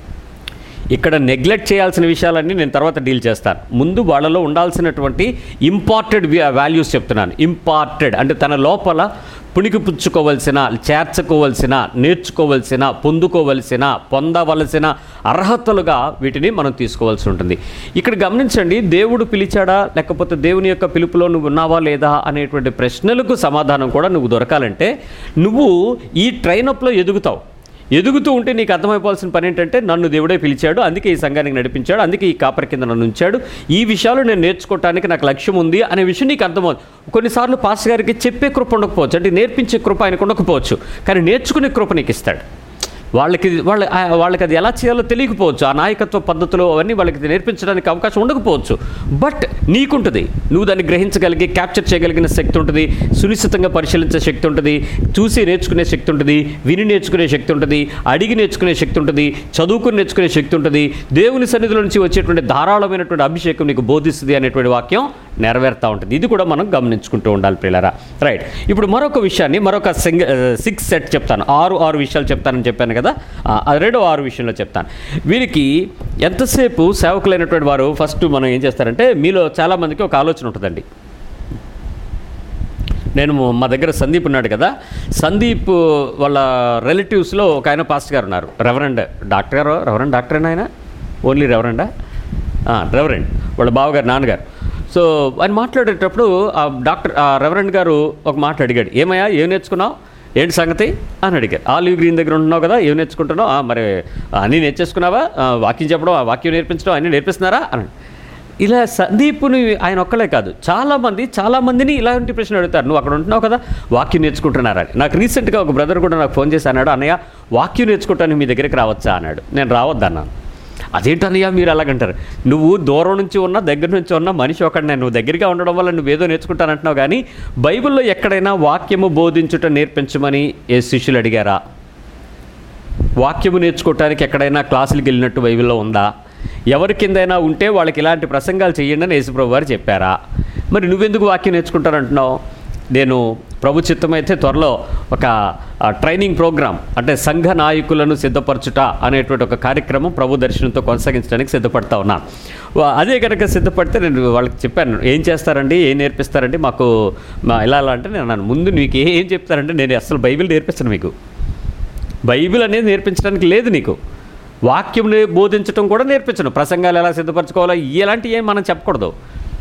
ఇక్కడ నెగ్లెక్ట్ చేయాల్సిన విషయాలన్నీ నేను తర్వాత డీల్ చేస్తాను ముందు వాళ్ళలో ఉండాల్సినటువంటి ఇంపార్టెడ్ వాల్యూస్ చెప్తున్నాను ఇంపార్టెడ్ అంటే తన లోపల పుణికిపుచ్చుకోవలసిన చేర్చుకోవలసిన నేర్చుకోవలసిన పొందుకోవలసిన పొందవలసిన అర్హతలుగా వీటిని మనం తీసుకోవాల్సి ఉంటుంది ఇక్కడ గమనించండి దేవుడు పిలిచాడా లేకపోతే దేవుని యొక్క పిలుపులో నువ్వు ఉన్నావా లేదా అనేటువంటి ప్రశ్నలకు సమాధానం కూడా నువ్వు దొరకాలంటే నువ్వు ఈ ట్రైనప్లో ఎదుగుతావు ఎదుగుతూ ఉంటే నీకు అర్థమైపోవాల్సిన పని ఏంటంటే నన్ను దేవుడే పిలిచాడు అందుకే ఈ సంఘానికి నడిపించాడు అందుకే ఈ కాపరి కింద నన్ను ఉంచాడు ఈ విషయాలు నేను నేర్చుకోవటానికి నాకు లక్ష్యం ఉంది అనే విషయం నీకు అర్థమవుతుంది కొన్నిసార్లు పాస్ గారికి చెప్పే కృప ఉండకపోవచ్చు అంటే నేర్పించే కృప ఆయనకు ఉండకపోవచ్చు కానీ నేర్చుకునే కృప నీకు ఇస్తాడు వాళ్ళకి వాళ్ళ ఆ- వాళ్ళకి అది ఎలా చేయాలో తెలియకపోవచ్చు ఆ నాయకత్వ పద్ధతులు అవన్నీ వాళ్ళకి నేర్పించడానికి అవకాశం ఉండకపోవచ్చు బట్ నీకుంటుంది నువ్వు దాన్ని గ్రహించగలిగి క్యాప్చర్ చేయగలిగిన శక్తి ఉంటుంది సునిశ్చితంగా పరిశీలించే శక్తి ఉంటుంది చూసి నేర్చుకునే శక్తి ఉంటుంది విని నేర్చుకునే శక్తి ఉంటుంది అడిగి నేర్చుకునే శక్తి ఉంటుంది చదువుకుని నేర్చుకునే శక్తి ఉంటుంది దేవుని సన్నిధిలో నుంచి వచ్చేటువంటి ధారాళమైనటువంటి అభిషేకం నీకు బోధిస్తుంది అనేటువంటి వాక్యం నెరవేరుతూ ఉంటుంది ఇది కూడా మనం గమనించుకుంటూ ఉండాలి పిల్లరా రైట్ ఇప్పుడు మరొక విషయాన్ని మరొక సింగ సిక్స్ సెట్ చెప్తాను ఆరు ఆరు విషయాలు చెప్తానని చెప్పాను కదా ఆ, అది రెండో ఆరు విషయంలో చెప్తాను వీరికి ఎంతసేపు సేవకులైనటువంటి వారు ఫస్ట్ మనం ఏం చేస్తారంటే మీలో చాలామందికి ఒక ఆలోచన ఉంటుందండి నేను మా దగ్గర సందీప్ ఉన్నాడు కదా సందీప్ వాళ్ళ రిలేటివ్స్లో ఒక ఆయన పాస్ట్ గారు ఉన్నారు రెవరెండ్ డాక్టర్ గారు రెవరెండ్ డాక్టర్ ఆయన ఓన్లీ రెవరెండా రెవరెండ్ వాళ్ళ బావగారు నాన్నగారు సో ఆయన మాట్లాడేటప్పుడు ఆ డాక్టర్ ఆ రెవరెండ్ గారు ఒక మాట అడిగాడు ఏమయ్యా ఏం నేర్చుకున్నావు ఏంటి సంగతి అని అడిగారు ఆలివ్ గ్రీన్ దగ్గర ఉంటున్నావు కదా ఏం నేర్చుకుంటున్నావు "ఆ, మరి అన్నీ నేర్చేసుకున్నావా ఆ, వాక్యం చెప్పడం ఆ వాక్యం నేర్పించడం అన్నీ నేర్పిస్తున్నారా అని ఇలా సందీప్ని ఆయన ఒక్కలే కాదు చాలామంది చాలామందిని ఇలాంటి ప్రశ్న అడుగుతారు నువ్వు అక్కడ ఉంటున్నావు కదా వాక్యం నేర్చుకుంటున్నారా అని నాకు రీసెంట్గా ఒక బ్రదర్ కూడా నాకు ఫోన్ చేసి అన్నాడు అన్నయ్య వాక్యం నేర్చుకోవటానికి మీ దగ్గరికి రావచ్చా అన్నాడు నేను రావద్దన్నాను అదేంటన్నయ్య మీరు అలాగంటారు నువ్వు దూరం నుంచి ఉన్న దగ్గర నుంచి ఉన్న మనిషి ఒకడినే నువ్వు దగ్గరగా ఉండడం వల్ల నువ్వేదో నేర్చుకుంటానంటున్నావు కానీ బైబిల్లో ఎక్కడైనా వాక్యము బోధించుట నేర్పించమని ఏ శిష్యులు అడిగారా వాక్యము నేర్చుకోవటానికి ఎక్కడైనా క్లాసులకు వెళ్ళినట్టు బైబిల్లో ఉందా ఎవరి కిందైనా ఉంటే వాళ్ళకి ఇలాంటి ప్రసంగాలు చేయండి అని యేసుప్రభు వారు చెప్పారా మరి నువ్వెందుకు వాక్యం నేర్చుకుంటానంటున్నావు నేను ప్రభు చిత్తమైతే త్వరలో ఒక ఆ, ట్రైనింగ్ ప్రోగ్రామ్ అంటే సంఘ నాయకులను సిద్ధపరచుట అనేటువంటి ఒక కార్యక్రమం ప్రభు దర్శనంతో కొనసాగించడానికి సిద్ధపడతా ఉన్నాను వా- అదే కనుక సిద్ధపడితే నేను వాళ్ళకి చెప్పాను ఏం చేస్తారండి ఏం నేర్పిస్తారండి మాకు మా ఇలా అలా అంటే నేను అన్నాను ముందు మీకు ఏ- ఏం చెప్తారంటే నేను అసలు బైబిల్ నేర్పిస్తాను మీకు బైబిల్ అనేది నేర్పించడానికి లేదు నీకు వాక్యం బోధించడం కూడా నేర్పించను ప్రసంగాలు ఎలా సిద్ధపరచుకోవాలో ఇలాంటివి ఏం మనం చెప్పకూడదు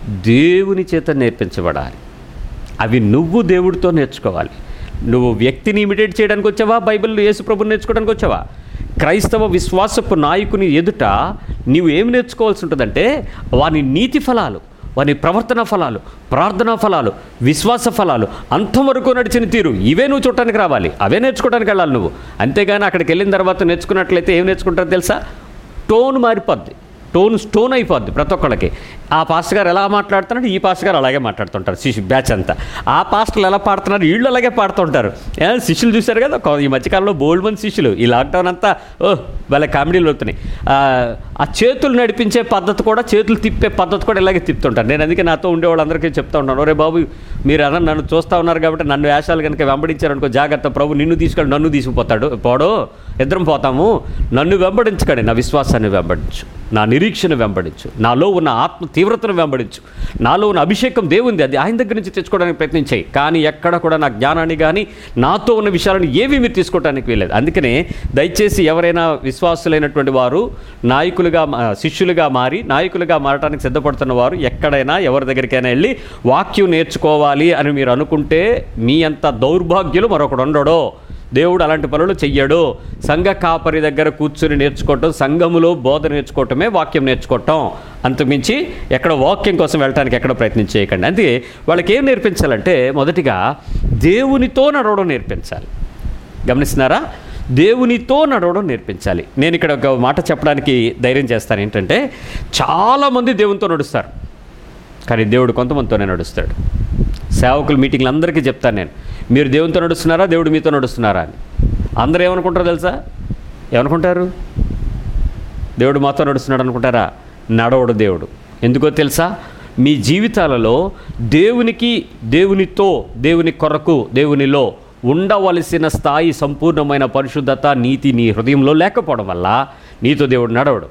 దేవుని చేత నేర్పించబడాలి అవి నువ్వు దేవుడితో నేర్చుకోవాలి నువ్వు వ్యక్తిని ఇమిటేట్ చేయడానికి వచ్చావా బైబిల్ యేసు ప్రభుని నేర్చుకోవడానికి వచ్చావా క్రైస్తవ విశ్వాసపు నాయకుని ఎదుట నీవు ఏమి నేర్చుకోవాల్సి ఉంటుందంటే వాని నీతి ఫలాలు వాని ప్రవర్తన ఫలాలు ప్రార్థనా ఫలాలు విశ్వాస ఫలాలు అంతవరకు నడిచిన తీరు ఇవే నువ్వు చూడటానికి రావాలి అవే నేర్చుకోవడానికి వెళ్ళాలి నువ్వు అంతేగాని అక్కడికి వెళ్ళిన తర్వాత నేర్చుకున్నట్లయితే ఏం నేర్చుకుంటారో తెలుసా టోన్ మారిపోద్ది టోన్ స్టోన్ అయిపోద్ది ప్రతి ఒక్కళ్ళకి ఆ పాస్టర్ గారు ఎలా మాట్లాడుతున్నాడు ఈ పాస్టర్ గారు అలాగే మాట్లాడుతుంటారు శిష్యు బ్యాచ్ అంతా ఆ పాస్టర్లు ఎలా పాడుతున్నారు వీళ్ళు అలాగే పాడుతుంటారు ఏ, శిష్యులు చూశారు కదా కొ- ఈ మధ్యకాలంలో బోల్డ్ మంది శిష్యులు ఈ లాక్డౌన్ అంతా ఓ వాళ్ళ కామెడీలు అవుతున్నాయి ఆ, ఆ చేతులు నడిపించే పద్ధతి కూడా చేతులు తిప్పే పద్ధతి కూడా ఇలాగే తిప్పుతుంటారు నేను అందుకే నాతో ఉండే వాళ్ళందరికీ చెప్తా ఉంటాను ఒరే బాబు మీరు అన్న నన్ను చూస్తూ ఉన్నారు కాబట్టి నన్ను వేషాలు కనుక వెంబడించారనుకో జాగ్రత్త ప్రభు నిన్ను తీసుకెళ్ళి నన్ను తీసుకుపోతాడు పోడు ఇద్దరం పోతాము నన్ను వెంబడించకండి నా విశ్వాసాన్ని వెంబడించు నా నిరీక్షణ వెంబడించు నాలో ఉన్న ఆత్మ తీవ్రతను వెంబడించు నాలో ఉన్న అభిషేకం దేవుంది అది ఆయన దగ్గర నుంచి తెచ్చుకోవడానికి ప్రయత్నించాయి కానీ ఎక్కడ కూడా నా జ్ఞానాన్ని కానీ నాతో ఉన్న విషయాలను ఏవి మీరు తీసుకోవడానికి వీలేదు అందుకనే దయచేసి ఎవరైనా విశ్వాసులైనటువంటి వారు నాయకులుగా మా- శిష్యులుగా మారి నాయకులుగా మారడానికి సిద్ధపడుతున్న వారు ఎక్కడైనా ఎవరి దగ్గరికైనా వెళ్ళి వాక్యం నేర్చుకోవాలి అని మీరు అనుకుంటే మీ అంత దౌర్భాగ్యులు మరొకడు ఉండడో దేవుడు అలాంటి పనులు చెయ్యడు సంఘ కాపరి దగ్గర కూర్చుని నేర్చుకోవటం సంఘములో బోధ నేర్చుకోవటమే వాక్యం నేర్చుకోవటం అంతకుమించి ఎక్కడ వాక్యం కోసం వెళ్ళటానికి ఎక్కడ ప్రయత్నం చేయకండి అందుకే వాళ్ళకి ఏం నేర్పించాలంటే మొదటిగా దేవునితో నడవడం నేర్పించాలి గమనిస్తున్నారా దేవునితో నడవడం నేర్పించాలి నేను ఇక్కడ ఒక మాట చెప్పడానికి ధైర్యం చేస్తాను ఏంటంటే చాలామంది దేవునితో నడుస్తారు కానీ దేవుడు కొంతమందితోనే నడుస్తాడు సేవకుల మీటింగ్లు అందరికీ చెప్తాను నేను మీరు దేవునితో నడుస్తున్నారా దేవుడు మీతో నడుస్తున్నారా అని అందరూ ఏమనుకుంటారో తెలుసా ఏమనుకుంటారు దేవుడు మాతో నడుస్తున్నాడు అనుకుంటారా నడవడు దేవుడు ఎందుకో తెలుసా మీ జీవితాలలో దేవునికి దేవునితో దేవుని కొరకు దేవునిలో ఉండవలసిన స్థాయి సంపూర్ణమైన పరిశుద్ధత నీతి నీ హృదయంలో లేకపోవడం వల్ల నీతో దేవుడు నడవడు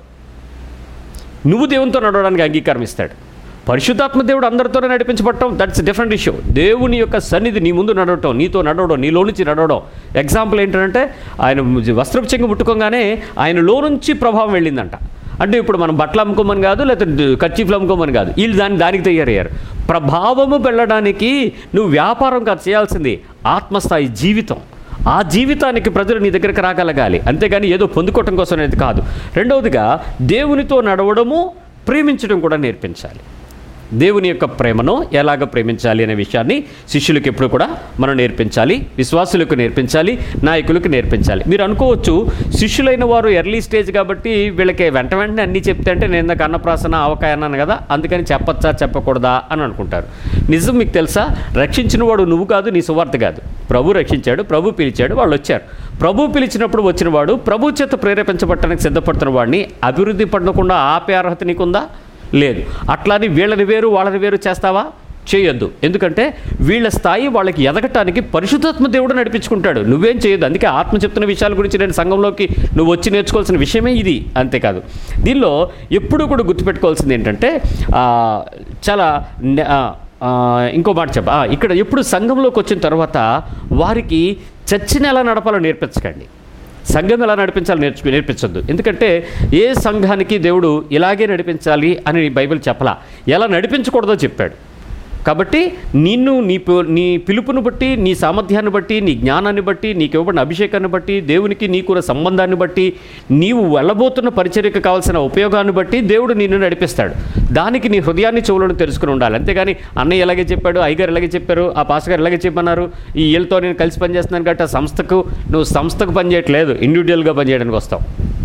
నువ్వు దేవునితో నడవడానికి అంగీకారం ఇస్తాడు పరిశుద్ధాత్మ దేవుడు అందరితోనే నడిపించబడటం దట్స్ డిఫరెంట్ ఇష్యూ దేవుని యొక్క సన్నిధి నీ ముందు నడవటం నీతో నడవడం నీలో నుంచి నడవడం ఎగ్జాంపుల్ ఏంటంటే ఆయన వస్త్రపు చెంగు ముట్టుకోగానే ఆయనలో నుంచి ప్రభావం వెళ్ళిందంట అంటే ఇప్పుడు మనం బట్టలు అమ్ముకోమని కాదు లేకపోతే కర్చీఫ్లు అమ్ముకోమని కాదు వీళ్ళు దాన్ని దానికి తయారయ్యారు ప్రభావము వెళ్ళడానికి నువ్వు వ్యాపారం కాదు చేయాల్సింది ఆత్మస్థాయి జీవితం ఆ జీవితానికి ప్రజలు నీ దగ్గరికి రాగలగాలి అంతేగాని ఏదో పొందుకోవటం కోసం అనేది కాదు రెండవదిగా దేవునితో నడవడము ప్రేమించడం కూడా నేర్పించాలి దేవుని యొక్క ప్రేమను ఎలాగ ప్రేమించాలి అనే విషయాన్ని శిష్యులకు ఎప్పుడు కూడా మనం నేర్పించాలి విశ్వాసులకు నేర్పించాలి నాయకులకు నేర్పించాలి మీరు అనుకోవచ్చు శిష్యులైన వారు ఎర్లీ స్టేజ్ కాబట్టి వీళ్ళకి వెంట వెంటనే అన్నీ చెప్తే అంటే నేను ఇందాక అన్నప్రాసన ఆవకాయ అన్నాను కదా అందుకని చెప్పచ్చా చెప్పకూడదా అని అనుకుంటారు నిజం మీకు తెలుసా రక్షించిన వాడు నువ్వు కాదు నీ సువార్త కాదు ప్రభు రక్షించాడు ప్రభు పిలిచాడు వాళ్ళు వచ్చారు ప్రభు పిలిచినప్పుడు వచ్చిన వాడు ప్రభు చేత ప్రేరేపించబట్టడానికి సిద్ధపడుతున్న వాడిని అభివృద్ధి పడకుండా ఆపే అర్హత నీకుందా లేదు అట్లాని వీళ్ళని వేరు వాళ్ళని వేరు చేస్తావా చేయొద్దు ఎందుకంటే వీళ్ళ స్థాయి వాళ్ళకి ఎదగటానికి పరిశుద్ధాత్మ దేవుడు నడిపించుకుంటాడు నువ్వేం చేయొద్దు అందుకే ఆత్మ చెప్తున్న విషయాల గురించి నేను సంఘంలోకి నువ్వు వచ్చి నేర్చుకోవాల్సిన విషయమే ఇది అంతేకాదు దీనిలో ఎప్పుడూ కూడా గుర్తుపెట్టుకోవాల్సింది ఏంటంటే ఆ, చాలా నె- ఆ, ఆ, ఇంకో మాట చెప్ప ఆ, ఇక్కడ ఎప్పుడు సంఘంలోకి వచ్చిన తర్వాత వారికి చర్చిని ఎలా నడపాలో నేర్పించకండి సంఘం ఎలా నడిపించాలి నేర్చు నేర్పించొద్దు ఎందుకంటే ఏ సంఘానికి దేవుడు ఇలాగే నడిపించాలి అని బైబిల్ చెప్పలా ఎలా నడిపించకూడదో చెప్పాడు కాబట్టి నిన్ను నీ పి- నీ పిలుపును బట్టి నీ సామర్థ్యాన్ని బట్టి నీ జ్ఞానాన్ని బట్టి నీకు ఇవ్వబడిన అభిషేకాన్ని బట్టి దేవునికి నీకున్న సంబంధాన్ని బట్టి నీవు వెళ్ళబోతున్న పరిచర్యకు కావాల్సిన ఉపయోగాన్ని బట్టి దేవుడు నిన్ను నడిపిస్తాడు దానికి నీ హృదయాన్ని చెవులను తెలుసుకుని ఉండాలి అంతేగాని అన్నయ్య ఎలాగే చెప్పాడు అయ్యగారు ఎలాగే చెప్పారు ఆ పాస్ గారు ఎలాగే చెప్పన్నారు ఈ వీళ్ళతో నేను కలిసి పనిచేస్తున్నాను కాబట్టి ఆ సంస్థకు నువ్వు సంస్థకు పనిచేయట్లేదు ఇండివిజువల్గా పనిచేయడానికి వస్తావు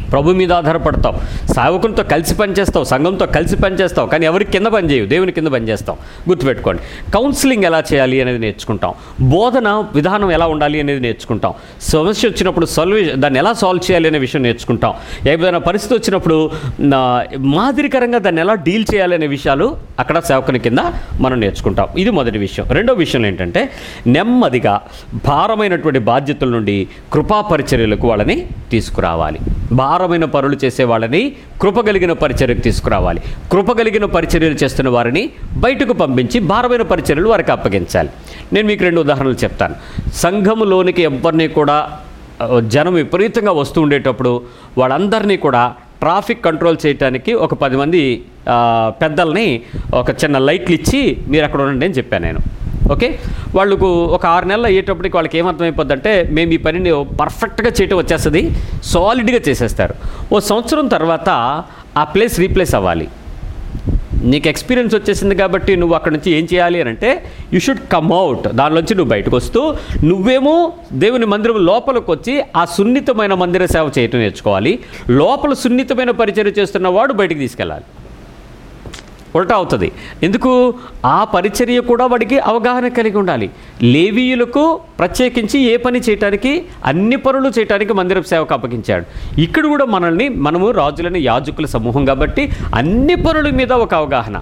ప్రభు మీద ఆధారపడతావు సేవకునితో కలిసి పనిచేస్తావు సంఘంతో కలిసి పనిచేస్తావు కానీ ఎవరికి కింద పని చేయవు దేవుని కింద పని చేస్తావు గుర్తుపెట్టుకోండి కౌన్సిలింగ్ ఎలా చేయాలి అనేది నేర్చుకుంటాం బోధన విధానం ఎలా ఉండాలి అనేది నేర్చుకుంటాం సమస్య వచ్చినప్పుడు సొల్యూషన్ దాన్ని ఎలా సాల్వ్ చేయాలి అనే విషయం నేర్చుకుంటాం ఏదైనా పరిస్థితి వచ్చినప్పుడు నా మాదిరికరంగా దాన్ని ఎలా డీల్ చేయాలి అనే విషయాలు అక్కడ సేవకుని కింద మనం నేర్చుకుంటాం ఇది మొదటి విషయం రెండో విషయం ఏంటంటే నెమ్మదిగా భారమైనటువంటి బాధ్యతల నుండి కృపా పరిచర్యలకు వాళ్ళని తీసుకురావాలి భారమైన పనులు చేసే వాళ్ళని కృప కలిగిన పరిచర్యకు తీసుకురావాలి కృప కలిగిన పరిచర్యలు చేస్తున్న వారిని బయటకు పంపించి భారమైన పరిచర్యలు వారికి అప్పగించాలి నేను మీకు రెండు ఉదాహరణలు చెప్తాను సంఘములోనికి ఎవరిని కూడా ఆ, జనం విపరీతంగా వస్తూ ఉండేటప్పుడు వాళ్ళందరినీ కూడా ట్రాఫిక్ కంట్రోల్ చేయడానికి ఒక పది మంది ఆ, పెద్దల్ని ఒక చిన్న లైట్లు ఇచ్చి మీరు అక్కడ ఉండండి అని చెప్పాను నేను ఓకే వాళ్ళకు ఒక ఆరు నెలలు అయ్యేటప్పటికి వాళ్ళకి ఏమర్థమైపోద్ది అంటే మేము ఈ పనిని పర్ఫెక్ట్గా చేయటం వచ్చేస్తుంది సాలిడ్గా చేసేస్తారు ఓ సంవత్సరం తర్వాత ఆ ప్లేస్ రీప్లేస్ అవ్వాలి నీకు ఎక్స్పీరియన్స్ వచ్చేసింది కాబట్టి నువ్వు అక్కడ నుంచి ఏం చేయాలి అని అంటే యూ షుడ్ కమ్ అవుట్ దానిలోంచి నువ్వు బయటకు వస్తూ నువ్వేమో దేవుని మందిరం లోపలికి వచ్చి ఆ సున్నితమైన మందిర సేవ చేయటం నేర్చుకోవాలి లోపల సున్నితమైన పరిచయం చేస్తున్న వాడు బయటికి తీసుకెళ్ళాలి ఉల్టా అవుతుంది ఎందుకు ఆ పరిచర్య కూడా వాడికి అవగాహన కలిగి ఉండాలి లేవీయులకు ప్రత్యేకించి ఏ పని చేయటానికి అన్ని పనులు చేయటానికి మందిరం సేవకు అప్పగించాడు ఇక్కడ కూడా మనల్ని మనము రాజులని యాజకుల సమూహం కాబట్టి అన్ని పనుల మీద ఒక అవగాహన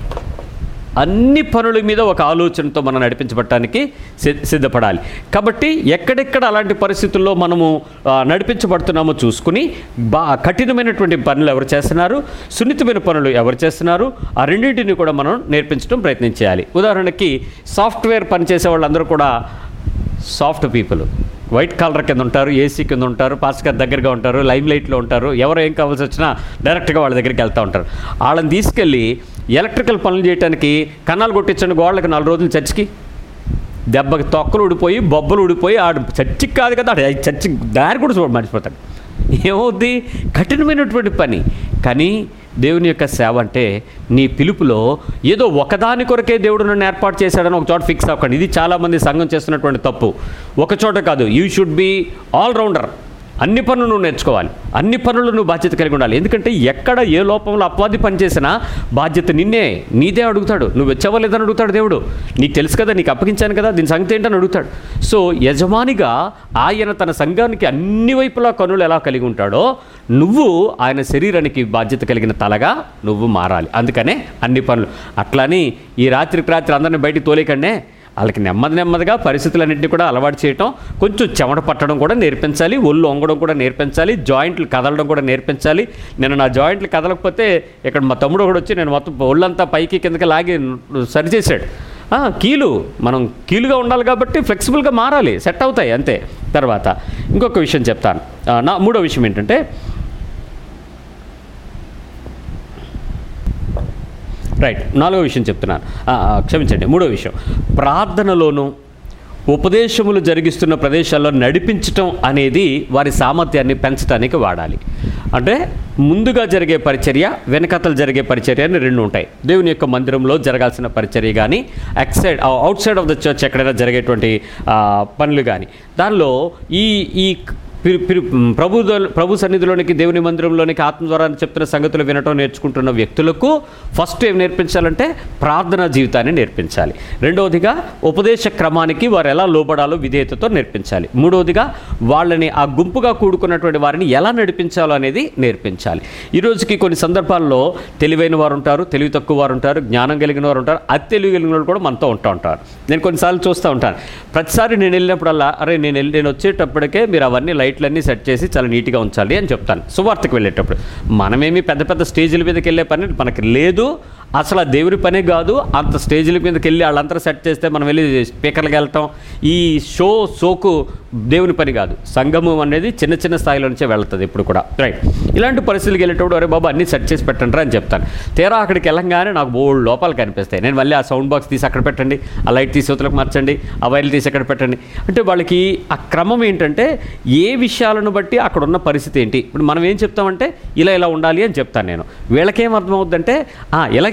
అన్ని పనుల మీద ఒక ఆలోచనతో మనం నడిపించబడటానికి సి- సిద్ధపడాలి కాబట్టి ఎక్కడెక్కడ అలాంటి పరిస్థితుల్లో మనము ఆ, నడిపించబడుతున్నామో చూసుకుని బా కఠినమైనటువంటి పనులు ఎవరు చేస్తున్నారు సున్నితమైన పనులు ఎవరు చేస్తున్నారు ఆ రెండింటిని కూడా మనం నేర్పించడం ప్రయత్నం చేయాలి ఉదాహరణకి సాఫ్ట్వేర్ పనిచేసే వాళ్ళందరూ కూడా సాఫ్ట్ పీపుల్ వైట్ కాలర్ కింద ఉంటారు ఏసీ కింద ఉంటారు పాస్ గారి దగ్గరగా ఉంటారు లైమ్ లైట్లో ఉంటారు ఎవరు ఏం కావాల్సి వచ్చినా డైరెక్ట్గా వాళ్ళ దగ్గరికి వెళ్తూ ఉంటారు వాళ్ళని తీసుకెళ్ళి ఎలక్ట్రికల్ పనులు చేయడానికి కన్నాలు కొట్టించండి గోడలకు నాలుగు రోజులు చర్చికి దెబ్బకి తొక్కలు ఊడిపోయి బొబ్బలు ఊడిపోయి ఆడు చర్చికి కాదు కదా ఆడు చర్చి దారి కూడా చూడ మర్చిపోతాడు ఏమవుద్ది కఠినమైనటువంటి పని కానీ దేవుని యొక్క సేవ అంటే నీ పిలుపులో ఏదో ఒకదాని కొరకే దేవుడు నన్ను ఏర్పాటు చేశాడని ఒక చోట ఫిక్స్ అవ్వకండి ఇది చాలామంది సంఘం చేస్తున్నటువంటి తప్పు ఒక చోట కాదు యూ షుడ్ బి ఆల్రౌండర్ అన్ని పనులు నువ్వు నేర్చుకోవాలి అన్ని పనులు నువ్వు బాధ్యత కలిగి ఉండాలి ఎందుకంటే ఎక్కడ ఏ లోపంలో అపవాది పనిచేసినా బాధ్యత నిన్నే నీదే అడుగుతాడు నువ్వు వచ్చావలేదని అడుగుతాడు దేవుడు నీకు తెలుసు కదా నీకు అప్పగించాను కదా దీని సంగతి ఏంటని అడుగుతాడు సో యజమానిగా ఆయన తన సంఘానికి అన్ని వైపులా కనులు ఎలా కలిగి ఉంటాడో నువ్వు ఆయన శరీరానికి బాధ్యత కలిగిన తలగా నువ్వు మారాలి అందుకనే అన్ని పనులు అట్లాని ఈ రాత్రికి రాత్రి అందరిని బయటికి తోలేకండే వాళ్ళకి నెమ్మది నెమ్మదిగా పరిస్థితులన్నింటినీ కూడా అలవాటు చేయటం కొంచెం చెమట పట్టడం కూడా నేర్పించాలి ఒళ్ళు వంగడం కూడా నేర్పించాలి జాయింట్లు కదలడం కూడా నేర్పించాలి నేను నా జాయింట్లు కదలకపోతే ఇక్కడ మా తమ్ముడు ఒకడు వచ్చి నేను మొత్తం ఒళ్ళంతా పైకి కిందకి లాగి సరిచేసాడు ఆ, కీలు మనం కీలుగా ఉండాలి కాబట్టి ఫ్లెక్సిబుల్గా మారాలి సెట్ అవుతాయి అంతే తర్వాత ఇంకొక విషయం చెప్తాను ఆ, నా మూడో విషయం ఏంటంటే రైట్ నాలుగో విషయం చెప్తున్నాను ఆ, ఆ, క్షమించండి మూడో విషయం ప్రార్థనలోను ఉపదేశములు జరిగిస్తున్న ప్రదేశాల్లో నడిపించటం అనేది వారి సామర్థ్యాన్ని పెంచడానికి వాడాలి అంటే ముందుగా జరిగే పరిచర్య వెనకతలు జరిగే పరిచర్య అని రెండు ఉంటాయి దేవుని యొక్క మందిరంలో జరగాల్సిన పరిచర్య కానీ ఎక్సైడ్ outside of the church ఎక్కడైనా జరిగేటువంటి ఆ, పనులు కానీ దానిలో ఈ ఈ పిరు- పిరు- ప్రభు ద- ప్రభు సన్నిధిలోనికి దేవుని మందిరంలోనికి ఆత్మ ద్వారా చెప్తున్న సంగతులు వినటం నేర్చుకుంటున్న వ్యక్తులకు ఫస్ట్ ఏం నేర్పించాలంటే ప్రార్థనా జీవితాన్ని నేర్పించాలి రెండవదిగా ఉపదేశ క్రమానికి వారు ఎలా లోబడాలో విధేయతతో నేర్పించాలి మూడవదిగా వాళ్ళని ఆ గుంపుగా కూడుకున్నటువంటి వారిని ఎలా నడిపించాలో అనేది నేర్పించాలి ఈ రోజుకి కొన్ని సందర్భాల్లో తెలివైన వారు ఉంటారు తెలివి తక్కువ వారు ఉంటారు జ్ఞానం కలిగిన వారు ఉంటారు అతి తెలివి కలిగిన వారు కూడా మనతో ఉంటూ ఉంటారు నేను కొన్నిసార్లు చూస్తూ ఉంటాను ప్రతిసారి నేను వెళ్ళినప్పుడల్లా అరే నేను వెళ్ళి నేను వచ్చేటప్పటికే మీరు అవన్నీ లైట్లన్నీ సెట్ చేసి చాలా నీట్గా ఉంచాలి అని చెప్తాను సువార్తకు వెళ్ళేటప్పుడు మనమేమి పెద్ద పెద్ద స్టేజ్ల మీదకి వెళ్ళే పని మనకి లేదు అసలు ఆ దేవుడి పనే కాదు అంత స్టేజ్ల మీదకి వెళ్ళి వాళ్ళంతా సెట్ చేస్తే మనం వెళ్ళి స్పీకర్లకు వెళ్తాం ఈ షో షోకు దేవుని పని కాదు సంగమం అనేది చిన్న చిన్న స్థాయిలో నుంచే వెళ్తుంది ఇప్పుడు కూడా రైట్ ఇలాంటి పరిస్థితులకు వెళ్ళేటప్పుడు అరే బాబు అన్నీ సెట్ చేసి పెట్టండి రా అని చెప్తాను తీరా అక్కడికి వెళ్ళంగానే నాకు బోల్డ్ లోపాలు కనిపిస్తాయి నేను మళ్ళీ ఆ సౌండ్ బాక్స్ తీసి అక్కడ పెట్టండి ఆ లైట్ తీసి యువతలకు మార్చండి ఆ వైర్లు తీసి అక్కడ పెట్టండి అంటే వాళ్ళకి ఆ క్రమం ఏంటంటే ఏ విషయాలను బట్టి అక్కడ ఉన్న పరిస్థితి ఏంటి ఇప్పుడు మనం ఏం చెప్తామంటే ఇలా ఇలా ఉండాలి అని చెప్తాను నేను వీళ్ళకేం అర్థమవుద్దంటే "ఆ, ఇలాగే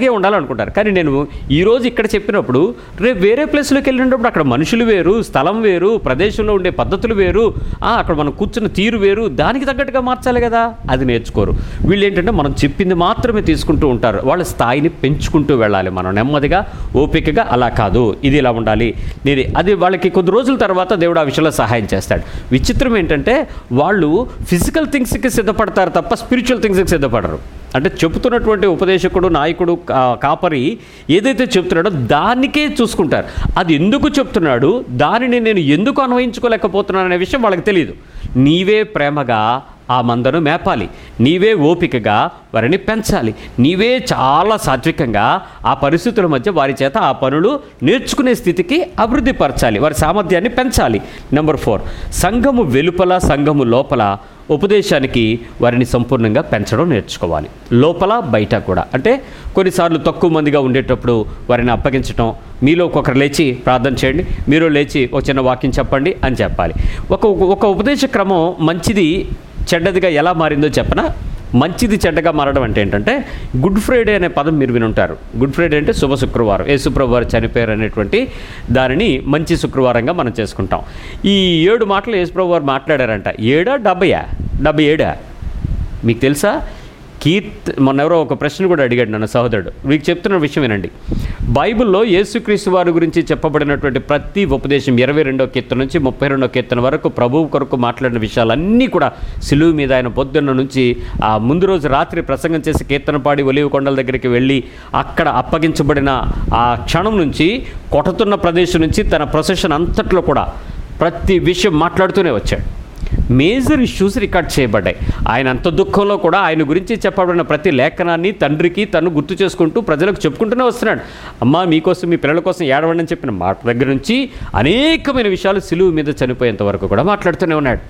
అలాగే ఉండాలనుకుంటారు కానీ నేను ఈరోజు ఇక్కడ చెప్పినప్పుడు రేపు వేరే ప్లేస్లోకి వెళ్ళినప్పుడు అక్కడ మనుషులు వేరు స్థలం వేరు ప్రదేశంలో ఉండే పద్ధతులు వేరు ఆ, అక్కడ మనం కూర్చున్న తీరు వేరు దానికి తగ్గట్టుగా మార్చాలి కదా అది నేర్చుకోరు వీళ్ళు ఏంటంటే మనం చెప్పింది మాత్రమే తీసుకుంటూ ఉంటారు వాళ్ళ స్థాయిని పెంచుకుంటూ వెళ్ళాలి మనం నెమ్మదిగా ఓపికగా అలా కాదు ఇది ఇలా ఉండాలి ఇది అది వాళ్ళకి కొద్ది రోజుల తర్వాత దేవుడు ఆ విషయంలో సహాయం చేస్తాడు విచిత్రం ఏంటంటే వాళ్ళు ఫిజికల్ థింగ్స్కి సిద్ధపడతారు తప్ప స్పిరిచువల్ థింగ్స్కి సిద్ధపడరు అంటే చెబుతున్నటువంటి ఉపదేశకుడు నాయకుడు కా- కాపరి ఏదైతే చెప్తున్నాడో దానికే చూసుకుంటారు అది ఎందుకు చెప్తున్నాడు దానిని నేను ఎందుకు అన్వయించుకోలేకపోతున్నాను అనే విషయం వాళ్ళకి తెలియదు నీవే ప్రేమగా ఆ మందను మేపాలి నీవే ఓపికగా వారిని పెంచాలి నీవే చాలా సాత్వికంగా ఆ పరిస్థితుల మధ్య వారి చేత ఆ పనులు నేర్చుకునే స్థితికి అభివృద్ధి పరచాలి వారి సామర్థ్యాన్ని పెంచాలి నెంబర్ ఫోర్ సంఘము వెలుపల సంఘము లోపల ఉపదేశానికి వారిని సంపూర్ణంగా పెంచడం నేర్చుకోవాలి లోపల బయట కూడా అంటే కొన్నిసార్లు తక్కువ మందిగా ఉండేటప్పుడు వారిని అప్పగించడం మీలో ఒక్కొక్కరు లేచి ప్రార్థన చేయండి మీరు లేచి ఒక చిన్న వాక్యం చెప్పండి అని చెప్పాలి ఒక ఒక ఉపదేశ క్రమం మంచిది చెడ్డదిగా ఎలా మారిందో చెప్పనా మంచిది చెడ్డగా మారడం అంటే ఏంటంటే గుడ్ ఫ్రైడే అనే పదం మీరు వినుంటారు గుడ్ ఫ్రైడే అంటే శుభ శుక్రవారం ఏ శుక్రవారం చనిపోయారు అనేటువంటి దానిని మంచి శుక్రవారంగా మనం చేసుకుంటాం ఈ ఏడు మాటలు యేసుప్రభు వారు మాట్లాడారంట ఏడా డెబ్బయా డెబ్బై ఏడా మీకు తెలుసా కీర్త్ మొన్న ఎవరో ఒక ప్రశ్న కూడా అడిగాడు నన్ను సహోదరుడు మీకు చెప్తున్న విషయం వినండి బైబిల్లో యేసుక్రీస్తు వారి గురించి చెప్పబడినటువంటి ప్రతి ఉపదేశం ఇరవై రెండో కీర్తన నుంచి ముప్పై రెండో కీర్తన వరకు ప్రభువు కొరకు మాట్లాడిన విషయాలన్నీ కూడా సిలువు మీద ఆయన పొద్దున్న నుంచి ఆ ముందు రోజు రాత్రి ప్రసంగం చేసి కీర్తన పాడి ఒలివ కొండల దగ్గరికి వెళ్ళి అక్కడ అప్పగించబడిన ఆ క్షణం నుంచి కొట్టుతున్న ప్రదేశం నుంచి తన ప్రొసెషన్ అంతట్లో కూడా ప్రతి విషయం మాట్లాడుతూనే వచ్చాడు మేజర్ ఇష్యూస్ రికార్డ్ చేయబడ్డాయి ఆయన అంత దుఃఖంలో కూడా ఆయన గురించి చెప్పబడిన ప్రతి లేఖనాన్ని తండ్రికి తను గుర్తు చేసుకుంటూ ప్రజలకు చెప్పుకుంటూనే వస్తున్నాడు అమ్మా మీకోసం మీ పిల్లల కోసం ఏడవండి అని చెప్పిన మాట దగ్గర నుంచి అనేకమైన విషయాలు సిలువు మీద చనిపోయేంత వరకు కూడా మాట్లాడుతూనే ఉన్నాడు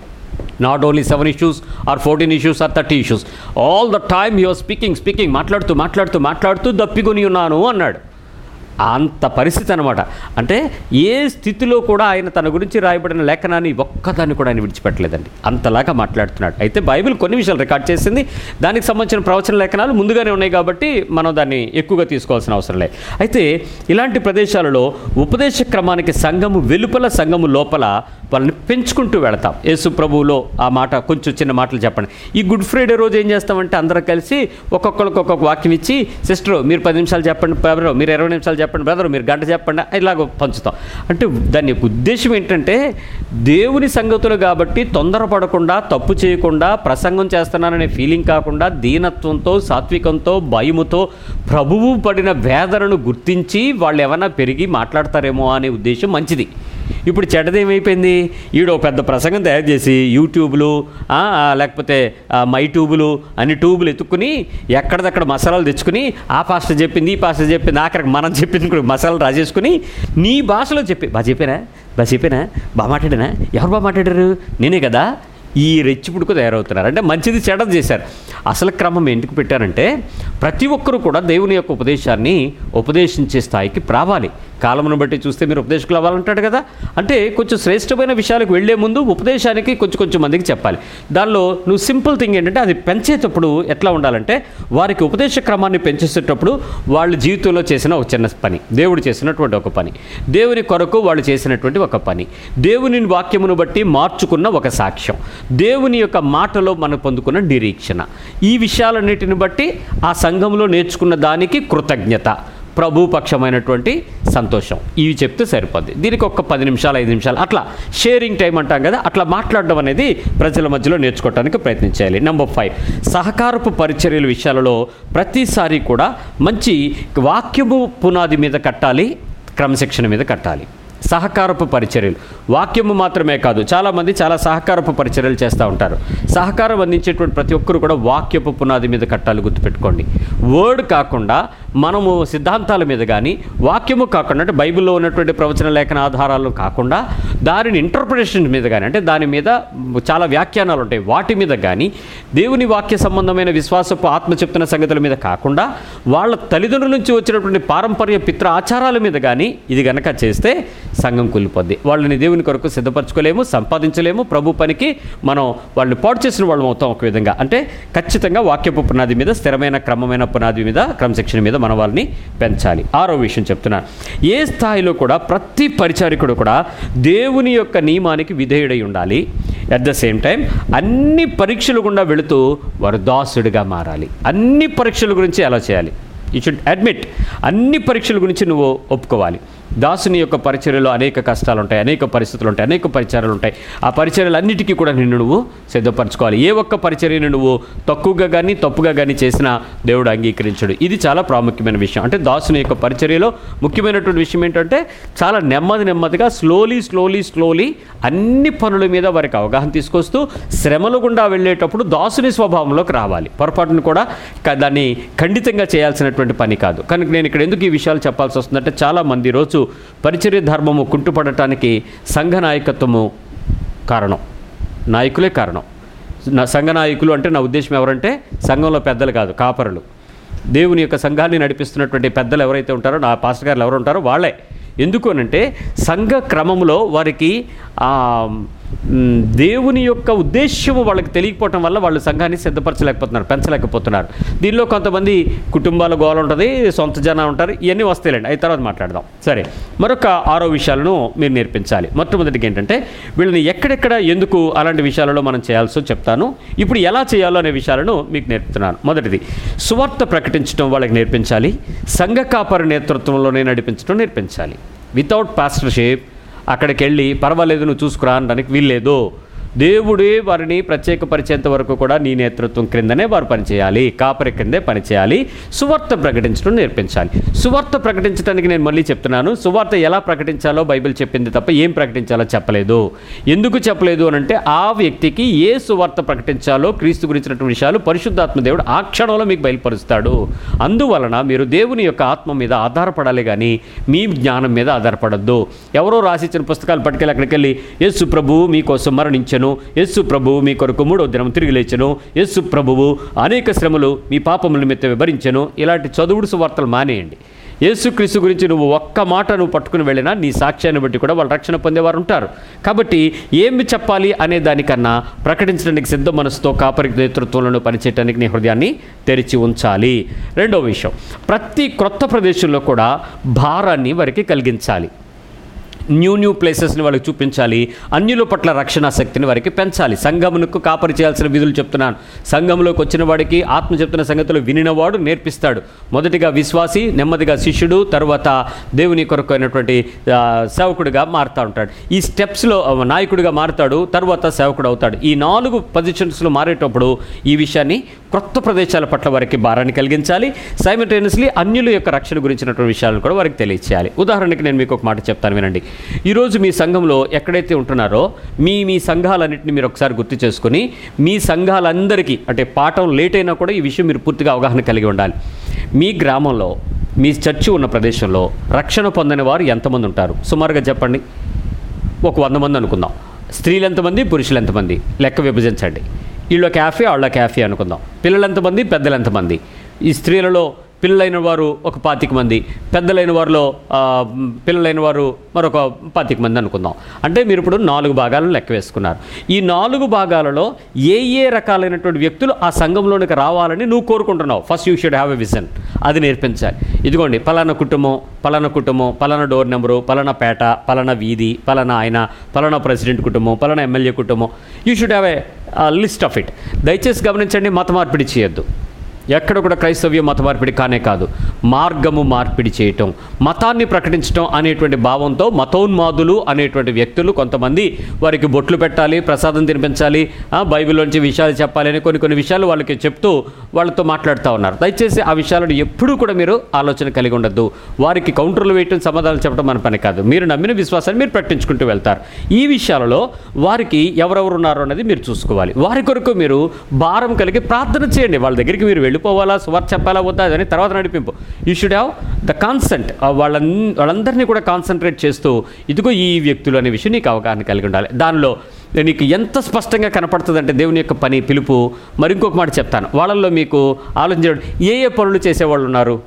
not only seven issues or fourteen issues or thirty issues all the time your speaking speaking మాట్లాడుతూ మాట్లాడుతూ మాట్లాడుతూ దప్పికొని ఉన్నాను అన్నాడు అంత పరిస్థితి అనమాట అంటే ఏ స్థితిలో కూడా ఆయన తన గురించి రాయబడిన లేఖనాన్ని ఒక్కదాన్ని కూడా ఆయన విడిచిపెట్టలేదండి అంతలాగా మాట్లాడుతున్నాడు అయితే బైబిల్ కొన్ని విషయాలు రికార్డ్ చేసింది దానికి సంబంధించిన ప్రవచన లేఖనాలు ముందుగానే ఉన్నాయి కాబట్టి మనం దాన్ని ఎక్కువగా తీసుకోవాల్సిన అవసరం లేదు అయితే ఇలాంటి ప్రదేశాలలో ఉపదేశ క్రమానికి సంఘము వెలుపల సంఘము లోపల వాళ్ళని పెంచుకుంటూ వెళతాం యేసు ప్రభువులో ఆ మాట కొంచెం చిన్న మాటలు చెప్పండి ఈ గుడ్ ఫ్రైడే రోజు ఏం చేస్తామంటే అందరం కలిసి ఒక్కొక్కరికి ఒక్కొక్క వాక్యం ఇచ్చి సిస్టర్ మీరు పది నిమిషాలు చెప్పండి బ్రదర్ మీరు ఇరవై నిమిషాలు చెప్పండి బ్రదర్ మీరు గంట చెప్పండి ఇలాగ పంచుతాం అంటే దాని యొక్క ఉద్దేశం ఏంటంటే దేవుని సంగతులు కాబట్టి తొందరపడకుండా తప్పు చేయకుండా ప్రసంగం చేస్తున్నాననే ఫీలింగ్ కాకుండా దీనత్వంతో సాత్వికంతో భయముతో ప్రభువు పడిన వేదనను గుర్తించి వాళ్ళు ఏమైనా పెరిగి మాట్లాడతారేమో అనే ఉద్దేశం మంచిది ఇప్పుడు చెడ్డదేమైపోయింది ఈడో పెద్ద ప్రసంగం తయారు చేసి యూట్యూబ్లు ఆ, ఆ, లేకపోతే ఆ, మై ట్యూబులు అన్ని ట్యూబులు ఎత్తుక్కుని ఎక్కడిదక్కడ మసాలాలు తెచ్చుకుని ఆ పాస్టర్ చెప్పింది ఈ పాస్టర్ చెప్పింది ఆఖరికి మనం చెప్పింది కూడా మసాలాలు రాజేసుకుని నీ భాషలో చెప్పి బాగా చెప్పానా బాగా చెప్పానా బాగా మాట్లాడానా ఎవరు బాగా మాట్లాడారు నేనే కదా ఈ రెచ్చిపుడుకు తయారవుతున్నారు అంటే మంచిది చెడ్డది చేశారు అసలు క్రమం ఎందుకు పెట్టారంటే ప్రతి ఒక్కరూ కూడా దేవుని యొక్క ఉపదేశాన్ని ఉపదేశించే స్థాయికి రావాలి కాలమును బట్టి చూస్తే మీరు ఉపదేశకులు అవ్వాలంటాడు కదా అంటే కొంచెం శ్రేష్టమైన విషయాలకు వెళ్లే ముందు ఉపదేశానికి కొంచెం కొంచెం మందికి చెప్పాలి దానిలో నువ్వు సింపుల్ థింగ్ ఏంటంటే అది పెంచేటప్పుడు ఎట్లా ఉండాలంటే వారికి ఉపదేశ క్రమాన్ని పెంచేసేటప్పుడు వాళ్ళ జీవితంలో చేసిన ఒక చిన్న పని దేవుడు చేసినటువంటి ఒక పని దేవుని కొరకు వాళ్ళు చేసినటువంటి ఒక పని దేవుని వాక్యమును బట్టి మార్చుకున్న ఒక సాక్ష్యం దేవుని యొక్క మాటలో మనం పొందుకున్న నిరీక్షణ ఈ విషయాలన్నిటిని బట్టి ఆ సంఘంలో నేర్చుకున్న దానికి కృతజ్ఞత ప్రభుపక్షమైనటువంటి సంతోషం ఇవి చెప్తే సరిపోద్ది దీనికి ఒక పది నిమిషాలు ఐదు నిమిషాలు అట్లా షేరింగ్ టైం అంటాం కదా అట్లా మాట్లాడడం అనేది ప్రజల మధ్యలో నేర్చుకోవడానికి ప్రయత్నించాలి నెంబర్ ఫైవ్ సహకారపు పరిచర్యల విషయాలలో ప్రతిసారి కూడా మంచి వాక్యము పునాది మీద కట్టాలి క్రమశిక్షణ మీద కట్టాలి సహకారపు పరిచర్యలు వాక్యము మాత్రమే కాదు చాలామంది చాలా సహకారపు పరిచర్యలు చేస్తూ ఉంటారు సహకారం అందించేటువంటి ప్రతి ఒక్కరు కూడా వాక్యపు పునాది మీద కట్టాలి గుర్తుపెట్టుకోండి వర్డ్ కాకుండా మనము సిద్ధాంతాల మీద కానీ వాక్యము కాకుండా అంటే బైబిల్లో ఉన్నటువంటి ప్రవచన లేఖన ఆధారాలు కాకుండా దానిని ఇంటర్ప్రిటేషన్ మీద కానీ అంటే దాని మీద చాలా వ్యాఖ్యానాలు ఉంటాయి వాటి మీద కానీ దేవుని వాక్య సంబంధమైన విశ్వాసపు ఆత్మ చెప్తున్న సంగతుల మీద కాకుండా వాళ్ళ తల్లిదండ్రుల నుంచి వచ్చినటువంటి పారంపర్య పిత్ర ఆచారాల మీద కానీ ఇది గనక చేస్తే సంఘం కూలిపోద్ది వాళ్ళని దేవుని కొరకు సిద్ధపరచుకోలేము సంపాదించలేము ప్రభు పనికి మనం వాళ్ళని పాడు చేసిన వాళ్ళం అవుతాం ఒక విధంగా అంటే ఖచ్చితంగా వాక్యపు పునాది మీద స్థిరమైన క్రమమైన పునాది మీద క్రమశిక్షణ మీద మన వాళ్ళని పెంచాలి ఆరో విషయం చెప్తున్నాను ఏ స్థాయిలో కూడా ప్రతి పరిచారికుడు కూడా దేవుని యొక్క నియమానికి విధేయుడై ఉండాలి అట్ ద సేమ్ టైం అన్ని పరీక్షలు గుండా వెళుతూ వారు దాసుడిగా మారాలి అన్ని పరీక్షల గురించి ఎలా చేయాలి యూ షుడ్ అడ్మిట్ అన్ని పరీక్షల గురించి నువ్వు ఒప్పుకోవాలి దాసుని యొక్క పరిచర్యలో అనేక కష్టాలు ఉంటాయి అనేక పరిస్థితులు ఉంటాయి అనేక పరిచర్యలు ఉంటాయి ఆ పరిచర్యలన్నిటికీ కూడా నిన్ను నువ్వు సిద్ధపరచుకోవాలి ఏ ఒక్క పరిచర్యను నువ్వు తక్కువగా కానీ తప్పుగా కానీ చేసినా దేవుడు అంగీకరించడు ఇది చాలా ప్రాముఖ్యమైన విషయం అంటే దాసుని యొక్క పరిచర్యలో ముఖ్యమైనటువంటి విషయం ఏంటంటే చాలా నెమ్మది నెమ్మదిగా స్లోలీ స్లోలీ స్లోలీ అన్ని పనుల మీద వారికి అవగాహన తీసుకొస్తూ శ్రమలు గుండా వెళ్ళేటప్పుడు దాసుని స్వభావంలోకి రావాలి పొరపాటును కూడా క- దాన్ని ఖండితంగా చేయాల్సినటువంటి పని కాదు కనుక నేను ఇక్కడ ఎందుకు ఈ విషయాలు చెప్పాల్సి వస్తుందంటే చాలా మంది రోజు పరిచర్య ధర్మము కుంటుపడటానికి సంఘ నాయకత్వము కారణం నాయకులే కారణం నా సంఘ నాయకులు అంటే నా ఉద్దేశం ఎవరంటే సంఘంలో పెద్దలు కాదు కాపరులు దేవుని యొక్క సంఘాన్ని నడిపిస్తున్నటువంటి పెద్దలు ఎవరైతే ఉంటారో నా పాస్టర్ గారు ఎవరు ఉంటారో వాళ్ళే ఎందుకు అనంటే సంఘ క్రమంలో వారికి ఆ, మ్, దేవుని యొక్క ఉద్దేశ్యము వాళ్ళకి తెలియకపోవటం వల్ల వాళ్ళు సంఘాన్ని సిద్ధపరచలేకపోతున్నారు పెంచలేకపోతున్నారు దీనిలో కొంతమంది కుటుంబాల గోల ఉంటుంది సొంత జనం ఉంటారు ఇవన్నీ వస్తాయిలేండి అవి తర్వాత మాట్లాడదాం సరే మరొక ఆరో విషయాలను మీరు నేర్పించాలి మొట్టమొదటిగా ఏంటంటే వీళ్ళని ఎక్కడెక్కడ ఎందుకు అలాంటి విషయాలలో మనం చేయాల్సో చెప్తాను ఇప్పుడు ఎలా చేయాలో అనే విషయాలను మీకు నేర్పుతున్నాను మొదటిది సువార్త ప్రకటించడం వాళ్ళకి నేర్పించాలి సంఘ కాపరి నేతృత్వంలోనే నడిపించడం నేర్పించాలి వితౌట్ పాస్టర్షిప్ అక్కడికి వెళ్ళి పర్వాలేదు నువ్వు చూసుకురా అనడానికి వీల్లేదు దేవుడే వారిని ప్రత్యేకపరిచేంత వరకు కూడా నీ నేతృత్వం క్రిందనే వారు పనిచేయాలి కాపరి క్రిందే పనిచేయాలి సువార్త ప్రకటించడం నేర్పించాలి సువార్త ప్రకటించడానికి నేను మళ్ళీ చెప్తున్నాను సువార్త ఎలా ప్రకటించాలో బైబిల్ చెప్పింది తప్ప ఏం ప్రకటించాలో చెప్పలేదు ఎందుకు చెప్పలేదు అని అంటే ఆ వ్యక్తికి ఏ సువార్త ప్రకటించాలో క్రీస్తు గురించినటువంటి విషయాలు పరిశుద్ధాత్మ దేవుడు ఆ క్షణంలో మీకు బయలుపరుస్తాడు అందువలన మీరు దేవుని యొక్క ఆత్మ మీద ఆధారపడాలి కానీ మీ జ్ఞానం మీద ఆధారపడద్దు ఎవరో రాసిచ్చిన పుస్తకాలు పట్టుకెళ్ళి అక్కడికి వెళ్ళి యేసు ప్రభువు మీకోసం మరణించను యేసు ప్రభువు మీ కొరకు మూడో దినం తిరిగి లేచను యేసు ప్రభువు అనేక శ్రమలు మీ పాపముల నిమిత్తం వివరించను ఇలాంటి చదువుడు సువార్తలు మానేయండి యేసుక్రీస్తు గురించి నువ్వు ఒక్క మాట నువ్వు పట్టుకుని వెళ్ళినా నీ సాక్ష్యాన్ని బట్టి కూడా వాళ్ళు రక్షణ పొందేవారు ఉంటారు కాబట్టి ఏమి చెప్పాలి అనే దానికన్నా ప్రకటించడానికి సిద్ధ మనసుతో కాపరి నేతృత్వంలో పనిచేయడానికి నీ హృదయాన్ని తెరిచి ఉంచాలి రెండో విషయం ప్రతి క్రొత్త ప్రదేశంలో కూడా భారాన్ని వారికి కలిగించాలి న్యూ న్యూ ప్లేసెస్ని వాళ్ళకి చూపించాలి అన్యుల పట్ల రక్షణ శక్తిని వారికి పెంచాలి సంఘమునకు కాపరి చేయాల్సిన విధులు చెప్తున్నాను సంఘంలోకి వచ్చిన వాడికి ఆత్మ చెప్తున్న సంగతులు వినినవాడు నేర్పిస్తాడు మొదటిగా విశ్వాసి నెమ్మదిగా శిష్యుడు తర్వాత దేవుని కొరకు అయినటువంటి ఆ, సేవకుడిగా మారుతూ ఉంటాడు ఈ స్టెప్స్లో ఆ, నాయకుడిగా మారుతాడు తర్వాత సేవకుడు అవుతాడు ఈ నాలుగు పొజిషన్స్లో మారేటప్పుడు ఈ విషయాన్ని క్రొత్త ప్రదేశాల పట్ల వారికి భారాన్ని కలిగించాలి సైమల్టేనియస్లీ అన్యుల యొక్క రక్షణ గురించినటువంటి విషయాలను కూడా వారికి తెలియచేయాలి ఉదాహరణకి నేను మీకు ఒక మాట చెప్తాను వినండి ఈరోజు మీ సంఘంలో ఎక్కడైతే ఉంటున్నారో మీ మీ సంఘాలన్నింటినీ మీరు ఒకసారి గుర్తు చేసుకుని మీ సంఘాలందరికీ అంటే పాఠం లేట్ అయినా కూడా ఈ విషయం మీరు పూర్తిగా అవగాహన కలిగి ఉండాలి మీ గ్రామంలో మీ చర్చి ఉన్న ప్రదేశంలో రక్షణ పొందని వారు ఎంతమంది ఉంటారు సుమారుగా చెప్పండి ఒక వంద మంది అనుకుందాం స్త్రీలు ఎంతమంది పురుషులు ఎంతమంది లెక్క విభజించండి వీళ్ళ క్యాఫే వాళ్ళ క్యాఫే అనుకుందాం పిల్లలు ఎంతమంది పెద్దలు ఎంతమంది ఈ స్త్రీలలో పిల్లలైన వారు ఒక పాతిక మంది పెద్దలైన వారిలో ఆ, పిల్లలైన వారు మరొక పాతిక మంది అనుకుందాం అంటే మీరు ఇప్పుడు నాలుగు భాగాలను లెక్క వేసుకున్నారు ఈ నాలుగు భాగాలలో ఏ ఏ రకాలైనటువంటి వ్యక్తులు ఆ సంఘంలోనికి రావాలని నువ్వు కోరుకుంటున్నావు first you should have a vision అది నేర్పించాలి ఇదిగోండి పలానా కుటుంబం పలానా కుటుంబం పలానా డోర్ నెంబరు పలానా పేట పలానా వీధి పలానా ఆయన పలానా ప్రెసిడెంట్ కుటుంబం పలానా ఎమ్మెల్యే కుటుంబం you should have a list of it దయచేసి గమనించండి మత మార్పిడి చేయొద్దు ఎక్కడ కూడా క్రైస్తవ్య మత మార్పిడి కానే కాదు మార్గము మార్పిడి చేయటం మతాన్ని ప్రకటించడం అనేటువంటి భావంతో మతోన్మాదులు అనేటువంటి వ్యక్తులు కొంతమంది వారికి బొట్లు పెట్టాలి ప్రసాదం తినిపించాలి ఆ, బైబిల్లోంచి విషయాలు చెప్పాలి అని కొన్ని కొన్ని విషయాలు వాళ్ళకి చెప్తూ వాళ్ళతో మాట్లాడుతూ ఉన్నారు దయచేసి ఆ విషయాలను ఎప్పుడూ కూడా మీరు ఆలోచన కలిగి ఉండొద్దు వారికి కౌంటర్లు వేయటం సమాధానం చెప్పడం మన పని కాదు మీరు నమ్మిన విశ్వాసాన్ని మీరు ప్రకటించుకుంటూ వెళ్తారు ఈ విషయాలలో వారికి ఎవరెవరు ఉన్నారో అనేది మీరు చూసుకోవాలి వారి కొరకు మీరు భారం కలిగి ప్రార్థన చేయండి వాళ్ళ దగ్గరికి మీరు వెళ్ళిపోవాలా సువార్త చెప్పాలా వద్దా అని తర్వాత నడిపింపు you should have the consent వాళ్ళ వాళ్ళందరినీ కూడా కాన్సన్ట్రేట్ చేస్తూ ఇదిగో ఈ వ్యక్తులు అనే విషయం నీకు అవగాహన కలిగి ఉండాలి దానిలో నీకు ఎంత స్పష్టంగా కనపడుతుందంటే దేవుని యొక్క పని పిలుపు మరి ఇంకొక మాట చెప్తాను వాళ్ళల్లో మీకు ఆలోచించడం ఏ ఏ పనులు చేసేవాళ్ళు ఉన్నారు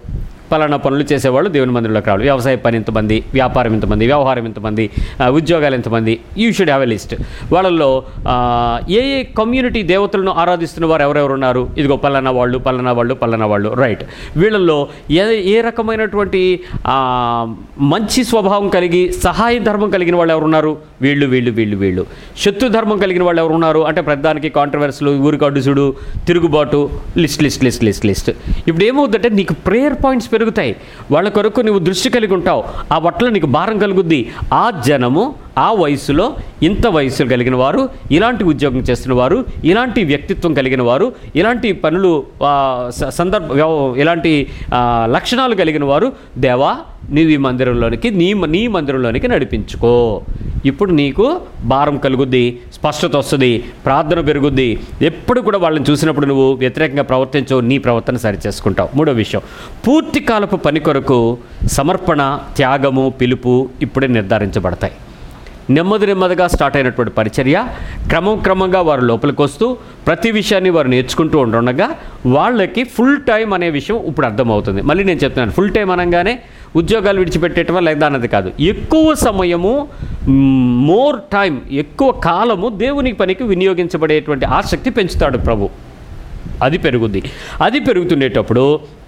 పలానా పనులు చేసేవాళ్ళు దేవుని మందిరంలోకి రావాలి వ్యవసాయ పని ఇంతమంది వ్యాపారం ఇంతమంది వ్యవహారం ఇంతమంది ఆ, ఉద్యోగాలు ఇంతమంది you should have a list వాళ్ళల్లో ఆ, ఏ ఏ కమ్యూనిటీ దేవతలను ఆరాధిస్తున్న వారు ఎవరెవరు ఉన్నారు ఇదిగో పలానా వాళ్ళు పలానా వాళ్ళు పలానా వాళ్ళు రైట్ వీళ్ళల్లో ఏ ఏ రకమైనటువంటి ఆ, మంచి స్వభావం కలిగి సహాయ ధర్మం కలిగిన వాళ్ళు ఎవరున్నారు వీళ్ళు వీళ్ళు వీళ్ళు వీళ్ళు శత్రు ధర్మం కలిగిన వాళ్ళు ఎవరున్నారు అంటే ప్రధానికి కాంట్రవర్సీలు ఊరికి అడ్డుసుడు తిరుగుబాటు list list list list list ఇప్పుడు ఏమవుతుందంటే నీకు ప్రేయర్ పాయింట్స్ పెరుగుతాయి వాళ్ళ కొరకు నువ్వు దృష్టి కలిగి ఉంటావు ఆ పట్ల నీకు భారం కలుగుద్ది ఆ జనము ఆ వయసులో ఇంత వయసు కలిగిన వారు ఇలాంటి ఉద్యోగం చేస్తున్న వారు ఇలాంటి వ్యక్తిత్వం కలిగిన వారు ఇలాంటి పనులు ఆ, స- సందర్భ వ్యవ- ఇలాంటి ఆ, లక్షణాలు కలిగిన వారు దేవా నీవు ఈ మందిరంలోనికి నీ నీ మందిరంలోనికి నడిపించుకో ఇప్పుడు నీకు భారం కలుగుద్ది స్పష్టత వస్తుంది ప్రార్థన పెరుగుద్ది ఎప్పుడు కూడా వాళ్ళని చూసినప్పుడు నువ్వు వ్యతిరేకంగా ప్రవర్తించవు నీ ప్రవర్తన సరిచేసుకుంటావు మూడో విషయం పూర్తి కాలపు పని కొరకు సమర్పణ త్యాగము పిలుపు ఇప్పుడే నిర్ధారించబడతాయి నెమ్మది నెమ్మదిగా స్టార్ట్ అయినటువంటి పరిచర్య క్రమం క్రమంగా వారు లోపలికి వస్తూ ప్రతి విషయాన్ని వారు నేర్చుకుంటూ ఉండగా వాళ్ళకి ఫుల్ టైం అనే విషయం ఇప్పుడు అర్థమవుతుంది మళ్ళీ నేను చెప్తున్నాను ఫుల్ టైం అనగానే ఉద్యోగాలు విడిచిపెట్టేయటం లేదా అన్నది కాదు ఎక్కువ సమయము మోర్ టైం ఎక్కువ కాలము దేవుని పనికి వినియోగించబడేటువంటి ఆసక్తి పెంచుతాడు ప్రభు అది పెరుగుద్ది అది పెరుగుతుండేటప్పుడు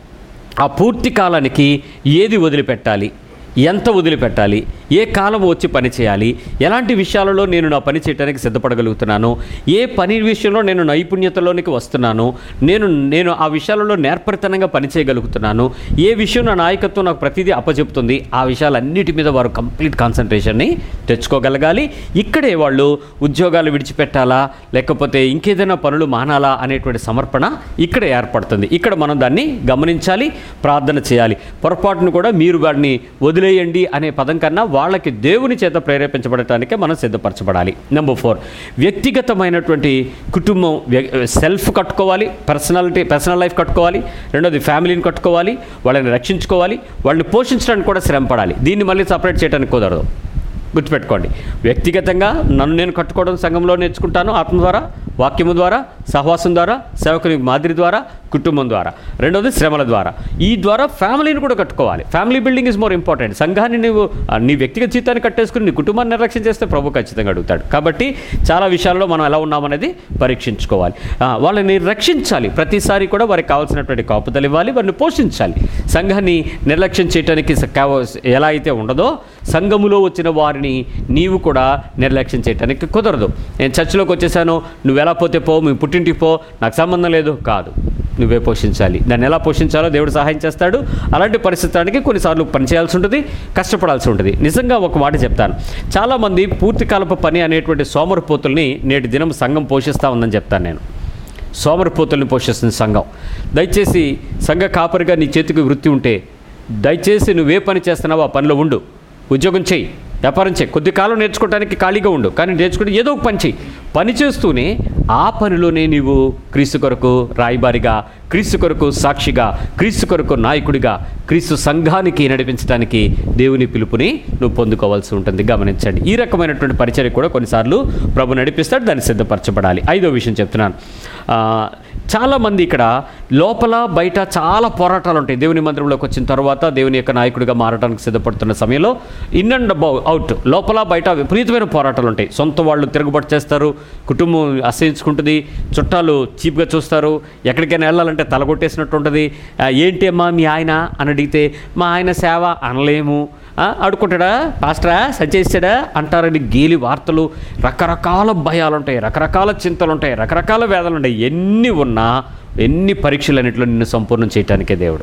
ఆ పూర్తి కాలానికి ఏది వదిలిపెట్టాలి ఎంత వదిలిపెట్టాలి ఏ కాలం వచ్చి పని చేయాలి ఎలాంటి విషయాలలో నేను నా పని చేయడానికి సిద్ధపడగలుగుతున్నాను ఏ పని విషయంలో నేను నైపుణ్యతలోనికి వస్తున్నాను నేను నేను ఆ విషయాలలో నేర్పరితనంగా పని చేయగలుగుతున్నాను ఏ విషయం నా నాయకత్వం నాకు ప్రతిదీ అప్పచెప్తుంది ఆ విషయాలన్నిటి మీద వారు కంప్లీట్ కాన్సన్ట్రేషన్ని తెచ్చుకోగలగాలి ఇక్కడే వాళ్ళు ఉద్యోగాలు విడిచిపెట్టాలా లేకపోతే ఇంకేదైనా పనులు మానాలా అనేటువంటి సమర్పణ ఇక్కడ ఏర్పడుతుంది ఇక్కడ మనం దాన్ని గమనించాలి ప్రార్థన చేయాలి పొరపాటును కూడా మీరు వాడిని వదిలేయండి అనే పదం కన్నా వాళ్ళకి దేవుని చేత ప్రేరేపించబడటానికే మనం సిద్ధపరచబడాలి నెంబర్ ఫోర్ వ్యక్తిగతమైనటువంటి కుటుంబం వ్య- సెల్ఫ్ కట్టుకోవాలి పర్సనాలిటీ పర్సనల్ లైఫ్ కట్టుకోవాలి రెండోది ఫ్యామిలీని కట్టుకోవాలి వాళ్ళని రక్షించుకోవాలి వాళ్ళని పోషించడానికి కూడా శ్రమ పడాలి దీన్ని మళ్ళీ సపరేట్ చేయడానికి కుదరదు గుర్తుపెట్టుకోండి వ్యక్తిగతంగా నన్ను నేను కట్టుకోవడం సంఘంలో నేర్చుకుంటాను ఆత్మ ద్వారా వాక్యము ద్వారా సహవాసం ద్వారా సేవకుని మాదిరి ద్వారా కుటుంబం ద్వారా రెండవది శ్రమల ద్వారా ఈ ద్వారా ఫ్యామిలీని కూడా కట్టుకోవాలి family building is more important సంఘాన్ని నువ్వు ఆ, నీ వ్యక్తిగత జీవితాన్ని కట్టేసుకుని నీ కుటుంబాన్ని నిర్లక్ష్యం చేస్తే ప్రభు ఖచ్చితంగా అడుగుతాడు కాబట్టి చాలా విషయాల్లో మనం ఎలా ఉన్నామనేది పరీక్షించుకోవాలి ఆ, వాళ్ళని రక్షించాలి ప్రతిసారి కూడా వారికి కావాల్సినటువంటి కాపుదలు ఇవ్వాలి వారిని పోషించాలి సంఘాన్ని నిర్లక్ష్యం చేయడానికి స- కావ- ఎలా అయితే ఉండదో సంఘములో వచ్చిన వారిని నీవు కూడా నిర్లక్ష్యం చేయడానికి కుదరదు నేను చర్చిలోకి వచ్చేసాను నువ్వు ఎలా పోతే పో మీ పుట్టింటికి పో నాకు సంబంధం లేదు కాదు నువ్వే పోషించాలి దాన్ని ఎలా పోషించాలో దేవుడు సహాయం చేస్తాడు అలాంటి పరిస్థితానికి కొన్నిసార్లు పనిచేయాల్సి ఉంటుంది కష్టపడాల్సి ఉంటుంది నిజంగా ఒక మాట చెప్తాను చాలామంది పూర్తికాలపు పని అనేటువంటి సోమరిపోతుల్ని నేటి దినం సంఘం పోషిస్తూ ఉందని చెప్తాను నేను సోమరిపోతుల్ని పోషిస్తుంది సంఘం దయచేసి సంఘ కాపరిగా నీ చేతికి వృత్తి ఉంటే దయచేసి నువ్వే పని చేస్తున్నావో ఆ పనిలో ఉండు ఉద్యోగం చేయి వ్యాపారం చేయి కొద్ది కాలం నేర్చుకోవడానికి ఖాళీగా ఉండు కానీ నేర్చుకుంటే ఏదో ఒక పని చేయి పని చేస్తూనే ఆ పనిలోనే నీవు క్రీస్తు కొరకు రాయబారిగా క్రీస్తు కొరకు సాక్షిగా క్రీస్తు కొరకు నాయకుడిగా క్రీస్తు సంఘానికి నడిపించడానికి దేవుని పిలుపుని నువ్వు పొందుకోవాల్సి ఉంటుంది గమనించండి ఈ రకమైనటువంటి పరిచయం కూడా కొన్నిసార్లు ప్రభు నడిపిస్తాడు దాన్ని సిద్ధపరచబడాలి ఐదో విషయం చెప్తున్నాను ఆ, చాలామంది ఇక్కడ లోపల బయట చాలా పోరాటాలు ఉంటాయి దేవుని మందిరంలోకి వచ్చిన తర్వాత దేవుని యొక్క నాయకుడిగా మారడానికి సిద్ధపడుతున్న సమయంలో ఇన్ అండ్ అవుట్ లోపల బయట విపరీతమైన పోరాటాలు ఉంటాయి సొంత వాళ్ళు తిరుగుబాటు చేస్తారు కుటుంబం అసహించుకుంటుంది చుట్టాలు చీప్గా చూస్తారు ఎక్కడికైనా వెళ్ళాలంటే తలగొట్టేసినట్టు ఉంటుంది ఆ, ఏంటి అమ్మా మీ ఆయన అని అడిగితే మా ఆయన సేవ అనలేము ఆ, అడుకుంటాడా పాస్టరా సచేస్తాడా అంటారని గేలి వార్తలు రకరకాల భయాలు ఉంటాయి రకరకాల చింతలు ఉంటాయి రకరకాల వేదనలు ఉంటాయి ఎన్ని ఉన్నా ఎన్ని పరీక్షలన్నింటిలో నిన్ను సంపూర్ణం చేయటానికే దేవుడు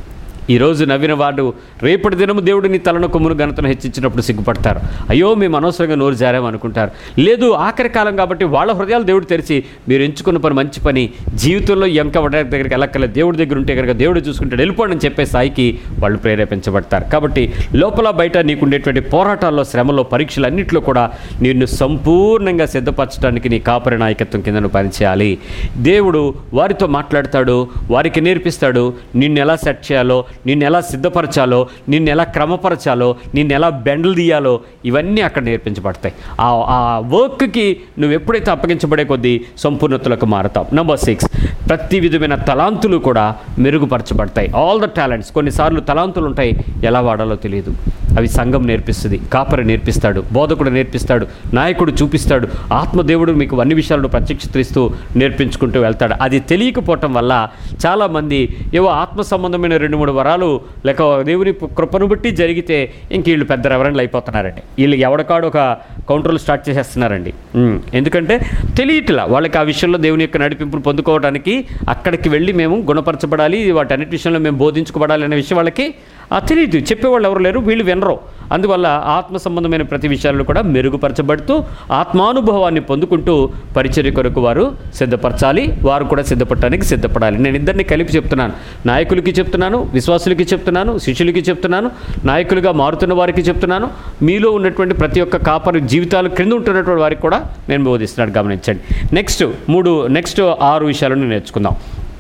ఈరోజు నవ్విన వాడు రేపటి దినము దేవుడు నీ తలను కొమ్మును ఘనతను హెచ్చించినప్పుడు సిగ్గుపడతారు అయ్యో మేము అనవసరంగా నోరు జారాం అనుకుంటారు లేదు ఆఖరి కాలం కాబట్టి వాళ్ళ హృదయాలు దేవుడు తెరిచి మీరు ఎంచుకున్న పని మంచి పని జీవితంలో ఎంక వడ దగ్గరికి వెళ్ళక్కర్లేదు దేవుడి దగ్గర ఉంటే కనుక దేవుడు చూసుకుంటాడు వెళ్ళిపోండి అని చెప్పే స్థాయికి వాళ్ళు ప్రేరేపించబడతారు కాబట్టి లోపల బయట నీకుండేటువంటి పోరాటాల్లో శ్రమలో పరీక్షలు అన్నింటిలో కూడా నిన్ను సంపూర్ణంగా సిద్ధపరచడానికి నీ కాపరి నాయకత్వం కింద నువ్వు పనిచేయాలి దేవుడు వారితో మాట్లాడతాడు వారికి నేర్పిస్తాడు నిన్ను ఎలా సెట్ చేయాలో నిన్ను ఎలా సిద్ధపరచాలో నిన్ను ఎలా క్రమపరచాలో నిన్ను ఎలా బెండలు తీయాలో ఇవన్నీ అక్కడ నేర్పించబడతాయి ఆ ఆ వర్క్కి నువ్వు ఎప్పుడైతే అప్పగించబడే కొద్దీ సంపూర్ణతలకు మారుతావు నెంబర్ సిక్స్ ప్రతి విధమైన తలాంతులు కూడా మెరుగుపరచబడతాయి ఆల్ ద టాలెంట్స్ కొన్నిసార్లు తలాంతులు ఉంటాయి ఎలా వాడాలో తెలియదు అవి సంఘం నేర్పిస్తుంది కాపరి నేర్పిస్తాడు బోధకుడు నేర్పిస్తాడు నాయకుడు చూపిస్తాడు ఆత్మదేవుడు మీకు అన్ని విషయాలను ప్రత్యక్షతరిస్తూ నేర్పించుకుంటూ వెళ్తాడు అది తెలియకపోవటం వల్ల చాలామంది ఏవో ఆత్మ సంబంధమైన రెండు మూడు వరాలు లేక దేవుని కృపను బట్టి జరిగితే ఇంక వీళ్ళు పెద్ద రెవరెండ్లు అయిపోతున్నారండి వీళ్ళు ఎవడకాడు ఒక కౌంటర్లు స్టార్ట్ చేసేస్తున్నారండి ఉమ్, ఎందుకంటే తెలియట్లా వాళ్ళకి ఆ విషయంలో దేవుని యొక్క నడిపింపును పొందుకోవడానికి అక్కడికి వెళ్ళి మేము గుణపరచబడాలి వాటన్నిటి విషయంలో మేము బోధించుకోబడాలి అనే విషయం వాళ్ళకి ఆ తెలియదు చెప్పేవాళ్ళు ఎవరు లేరు వీళ్ళు వినరు అందువల్ల ఆత్మ సంబంధమైన ప్రతి విషయాల్లో కూడా మెరుగుపరచబడుతూ ఆత్మానుభవాన్ని పొందుకుంటూ పరిచర్య కొరకు వారు సిద్ధపరచాలి వారు కూడా సిద్ధపడటానికి సిద్ధపడాలి నేను ఇద్దరిని కలిపి చెప్తున్నాను నాయకులకి చెప్తున్నాను విశ్వాసులకి చెప్తున్నాను శిష్యులకి చెప్తున్నాను నాయకులుగా మారుతున్న వారికి చెప్తున్నాను మీలో ఉన్నటువంటి ప్రతి ఒక్క కాపరి జీవితాలు క్రింద ఉంటున్నటువంటి వారికి కూడా నేను బోధిస్తున్నాను గమనించండి నెక్స్ట్ మూడు నెక్స్ట్ ఆరు విషయాలను నేర్చుకుందాం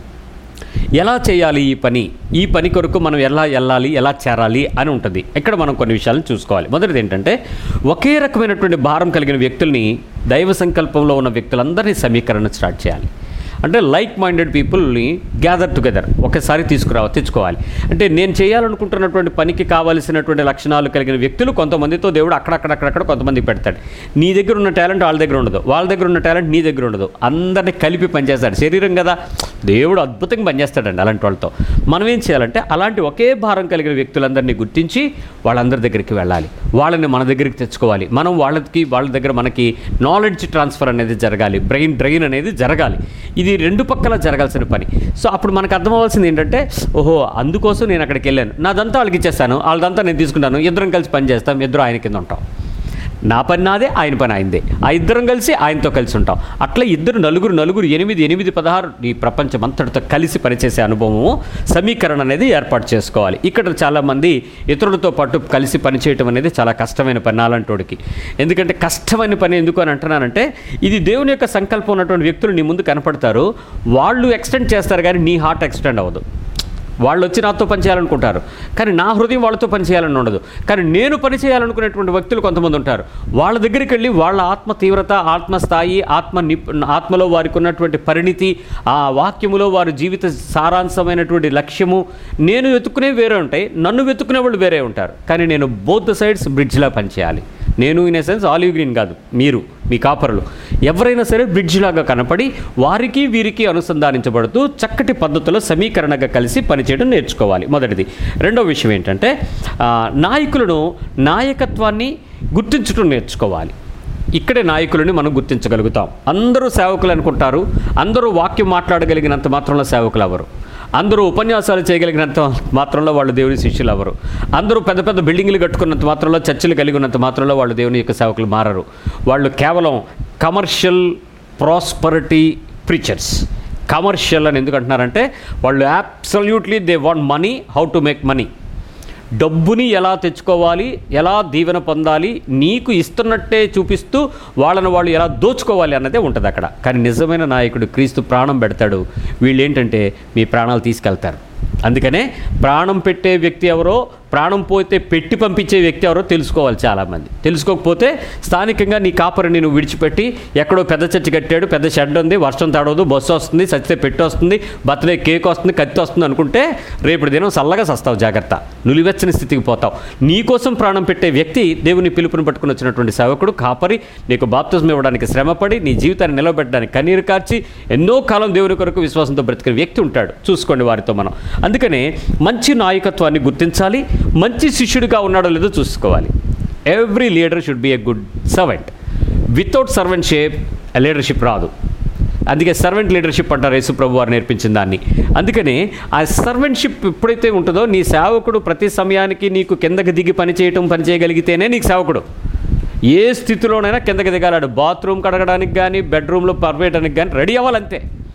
ఎలా చేయాలి ఈ పని ఈ పని కొరకు మనం ఎలా వెళ్ళాలి ఎలా చేరాలి అని ఉంటుంది ఇక్కడ మనం కొన్ని విషయాలను చూసుకోవాలి మొదటిది ఏంటంటే ఒకే రకమైనటువంటి భారం కలిగిన వ్యక్తుల్ని దైవ సంకల్పంలో ఉన్న వ్యక్తులందరినీ సమీకరణ స్టార్ట్ చేయాలి అంటే లైక్ మైండెడ్ పీపుల్ని గ్యాదర్ టుగెదర్ ఒకసారి తీసుకురావ తెచ్చుకోవాలి అంటే నేను చేయాలనుకుంటున్నటువంటి పనికి కావాల్సినటువంటి లక్షణాలు కలిగిన వ్యక్తులు కొంతమందితో దేవుడు అక్కడక్కడక్కడక్కడ కొంతమంది పెడతాడు నీ దగ్గర ఉన్న టాలెంట్ వాళ్ళ దగ్గర ఉండదు వాళ్ళ దగ్గర ఉన్న టాలెంట్ నీ దగ్గర ఉండదు అందరినీ కలిపి పనిచేస్తాడు శరీరం కదా దేవుడు అద్భుతంగా పనిచేస్తాడండి అలాంటి వాళ్ళతో మనం ఏం చేయాలంటే అలాంటి ఒకే భారం కలిగిన వ్యక్తులందరినీ గుర్తించి వాళ్ళందరి దగ్గరికి వెళ్ళాలి వాళ్ళని మన దగ్గరికి తెచ్చుకోవాలి మనం వాళ్ళకి వాళ్ళ దగ్గర మనకి నాలెడ్జ్ ట్రాన్స్ఫర్ అనేది జరగాలి బ్రెయిన్ డ్రైన్ అనేది జరగాలి ఇది రెండు పక్కల జరగాల్సిన పని సో అప్పుడు మనకు అర్థమవలసింది ఏంటంటే ఓహో అందుకోసం నేను అక్కడికి వెళ్ళాను నాదంతా వాళ్ళకి ఇచ్చేస్తాను వాళ్ళదంతా నేను తీసుకుంటాను ఇద్దరం కలిసి పని చేస్తాం ఇద్దరు ఆయన కింద ఉంటాం నా పని నాదే ఆయన పని ఆయనదే ఆ ఇద్దరం కలిసి ఆయనతో కలిసి ఉంటాం అట్లా ఇద్దరు నలుగురు నలుగురు ఎనిమిది ఎనిమిది పదహారు ఈ ప్రపంచం అంతటితో కలిసి పనిచేసే అనుభవము సమీకరణ అనేది ఏర్పాటు చేసుకోవాలి ఇక్కడ చాలామంది ఇతరులతో పాటు కలిసి పనిచేయటం అనేది చాలా కష్టమైన పని అలాంటోడికి ఎందుకంటే కష్టమైన పని ఎందుకు అని అంటున్నానంటే ఇది దేవుని యొక్క సంకల్పం ఉన్నటువంటి వ్యక్తులు నీ ముందు కనపడతారు వాళ్ళు ఎక్స్టెండ్ చేస్తారు కానీ నీ హార్ట్ ఎక్స్టెండ్ అవ్వదు వాళ్ళు వచ్చి నాతో పని చేయాలనుకుంటారు కానీ నా హృదయం వాళ్ళతో పని చేయాలని ఉండదు కానీ నేను పని చేయాలనుకునేటువంటి వ్యక్తులు కొంతమంది ఉంటారు వాళ్ళ దగ్గరికి వెళ్ళి వాళ్ళ ఆత్మ తీవ్రత ఆత్మ స్థాయి ఆత్మ నిప్ ఆత్మలో వారికి ఉన్నటువంటి పరిణితి ఆ వాక్యములో వారి జీవిత సారాంశమైనటువంటి లక్ష్యము నేను వెతుక్కునే వేరే ఉంటాయి నన్ను వెతుక్కునే వాళ్ళు వేరే ఉంటారు కానీ నేను బోత్ సైడ్స్ బ్రిడ్జ్లా పనిచేయాలి నేను ఇన్ సెన్స్ ఆలివ్ గ్రీన్ కాదు మీరు మీ కాపరులు ఎవరైనా సరే బ్రిడ్జ్ లాగా కనపడి వారికి వీరికి అనుసంధానించబడుతూ చక్కటి పద్ధతిలో సమీకరణగా కలిసి పనిచేయడం నేర్చుకోవాలి మొదటిది రెండో విషయం ఏంటంటే ఆ, నాయకులను నాయకత్వాన్ని గుర్తించడం నేర్చుకోవాలి ఇక్కడే నాయకులని మనం గుర్తించగలుగుతాం అందరూ సేవకులు అనుకుంటారు అందరూ వాక్యం మాట్లాడగలిగినంత మాత్రంలో సేవకులు ఎవరు అందరూ ఉపన్యాసాలు చేయగలిగినంత మాత్రంలో వాళ్ళు దేవుని శిష్యులు ఎవరు అందరూ పెద్ద పెద్ద బిల్డింగ్లు కట్టుకున్నంత మాత్రంలో చర్చిలు కలిగి ఉన్నంత మాత్రంలో వాళ్ళు దేవుని యొక్క సేవకులు మారరు వాళ్ళు కేవలం కమర్షియల్ ప్రాస్పరిటీ ప్రీచర్స్ కమర్షియల్ అని ఎందుకు అంటున్నారంటే వాళ్ళు absolutely they want money how to make money డబ్బుని ఎలా తెచ్చుకోవాలి ఎలా దీవెన పొందాలి నీకు ఇస్తున్నట్టే చూపిస్తూ వాళ్ళని వాళ్ళు ఎలా దోచుకోవాలి అన్నదే ఉంటుంది అక్కడ కానీ నిజమైన నాయకుడు క్రీస్తు ప్రాణం పెడతాడు వీళ్ళు ఏంటంటే మీ ప్రాణాలు తీసుకెళ్తారు అందుకనే ప్రాణం పెట్టే వ్యక్తి ఎవరో ప్రాణం పోతే పెట్టి పంపించే వ్యక్తి ఎవరో తెలుసుకోవాలి చాలామంది తెలుసుకోకపోతే స్థానికంగా నీ కాపరిని నువ్వు విడిచిపెట్టి ఎక్కడో పెద్ద చర్చి కట్టాడు పెద్ద షెడ్ ఉంది వర్షం తాడవదు బస్సు వస్తుంది సచ్చితే పెట్టి వస్తుంది బర్త్డే కేక్ వస్తుంది కత్తి వస్తుంది అనుకుంటే రేపటి దినం చల్లగా సస్తావు జాగ్రత్త నులివెచ్చని స్థితికి పోతావు నీ కోసం ప్రాణం పెట్టే వ్యక్తి దేవుని పిలుపుని పట్టుకుని వచ్చినటువంటి సేవకుడు కాపరి నీకు బాప్తిజం ఇవ్వడానికి శ్రమపడి నీ జీవితాన్ని నిలబెట్టడానికి కన్నీరు కార్చి ఎన్నో కాలం దేవుని కొరకు విశ్వాసంతో బ్రతికిన వ్యక్తి ఉంటాడు చూసుకోండి వారితో మనం అందుకనే మంచి నాయకత్వాన్ని గుర్తించాలి మంచి శిష్యుడిగా ఉన్నాడో లేదో చూసుకోవాలి every leader should be a good servant without servantship leadership రాదు అందుకే సర్వెంట్ లీడర్షిప్ అంటారు యేసు ప్రభు వారు నేర్పించిన దాన్ని అందుకని ఆ సర్వెంట్షిప్ ఎప్పుడైతే ఉంటుందో నీ సేవకుడు ప్రతి సమయానికి నీకు కిందకి దిగి పని చేయటం పని చేయగలిగితేనే నీకు సేవకుడు ఏ స్థితిలోనైనా కిందకి దిగాలాడు బాత్రూమ్ కడగడానికి కానీ బెడ్రూమ్లో పర్వేయడానికి కానీ రెడీ అవ్వాలంతే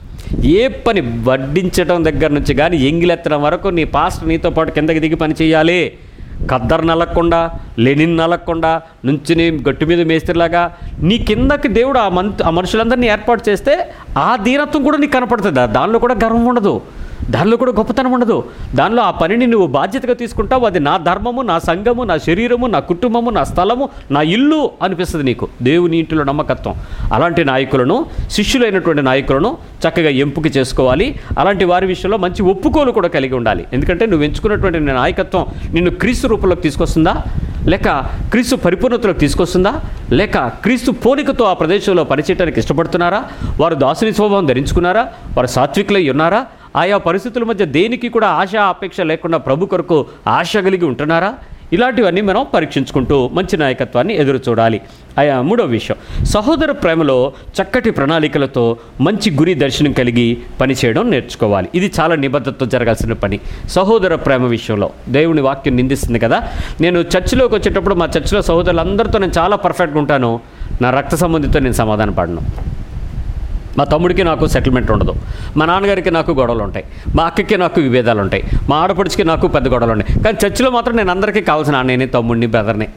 ఏ పని వడ్డించడం దగ్గర నుంచి కానీ ఎంగిలెత్తడం వరకు నీ పాస్ట్ నీతో పాటు కిందకి దిగి పని చేయాలి ఖద్దరు నలగకుండా లెనిన్ నలగకుండా నుంచుని గట్టు మీద మేస్త్రిలాగా నీ కిందకి దేవుడు ఆ మన్ ఆ మనుషులందరినీ ఏర్పాటు చేస్తే ఆ దీనత్వం కూడా నీకు కనపడుతుంది దానిలో కూడా గర్వం ఉండదు దానిలో కూడా గొప్పతనం ఉండదు దానిలో ఆ పనిని నువ్వు బాధ్యతగా తీసుకుంటావు అది నా ధర్మము నా సంఘము నా శరీరము నా కుటుంబము నా స్థలము నా ఇల్లు అనిపిస్తుంది నీకు దేవుని ఇంటిలో నమ్మకత్వం అలాంటి నాయకులను శిష్యులైనటువంటి నాయకులను చక్కగా ఎంపిక చేసుకోవాలి అలాంటి వారి విషయంలో మంచి ఒప్పుకోలు కూడా కలిగి ఉండాలి ఎందుకంటే నువ్వు ఎంచుకున్నటువంటి నీ నాయకత్వం నిన్ను క్రీస్తు రూపంలోకి తీసుకొస్తుందా లేక క్రీస్తు పరిపూర్ణతలోకి తీసుకొస్తుందా లేక క్రీస్తు పోలికతో ఆ ప్రదేశంలో పనిచేయడానికి ఇష్టపడుతున్నారా వారు దాసుని స్వభావం ధరించుకున్నారా వారు సాత్వికులై ఉన్నారా ఆయా పరిస్థితుల మధ్య దేనికి కూడా ఆశ అపేక్ష లేకుండా ప్రభు కొరకు ఆశ కలిగి ఉంటున్నారా ఇలాంటివన్నీ మనం పరీక్షించుకుంటూ మంచి నాయకత్వాన్ని ఎదురు చూడాలి ఆయా మూడో విషయం సహోదర ప్రేమలో చక్కటి ప్రణాళికలతో మంచి గురి దర్శనం కలిగి పనిచేయడం నేర్చుకోవాలి ఇది చాలా నిబద్ధతతో జరగాల్సిన పని సహోదర ప్రేమ విషయంలో దేవుని వాక్యం నిందిస్తుంది కదా నేను చర్చిలోకి వచ్చేటప్పుడు మా చర్చిలో సహోదరులందరితో నేను చాలా పర్ఫెక్ట్గా ఉంటాను నా రక్త సంబంధితో నేను సమాధాన పడను మా తమ్ముడికి నాకు సెటిల్మెంట్ ఉండదు మా నాన్నగారికి నాకు గొడవలు ఉంటాయి మా అక్కకి నాకు విభేదాలు ఉంటాయి మా ఆడపడిచికి నాకు పెద్ద గొడవలు ఉంటాయి కానీ చర్చిలో మాత్రం నేను అందరికీ కావాల్సిన అన్నయ్యని తమ్ముడిని బ్రదర్ని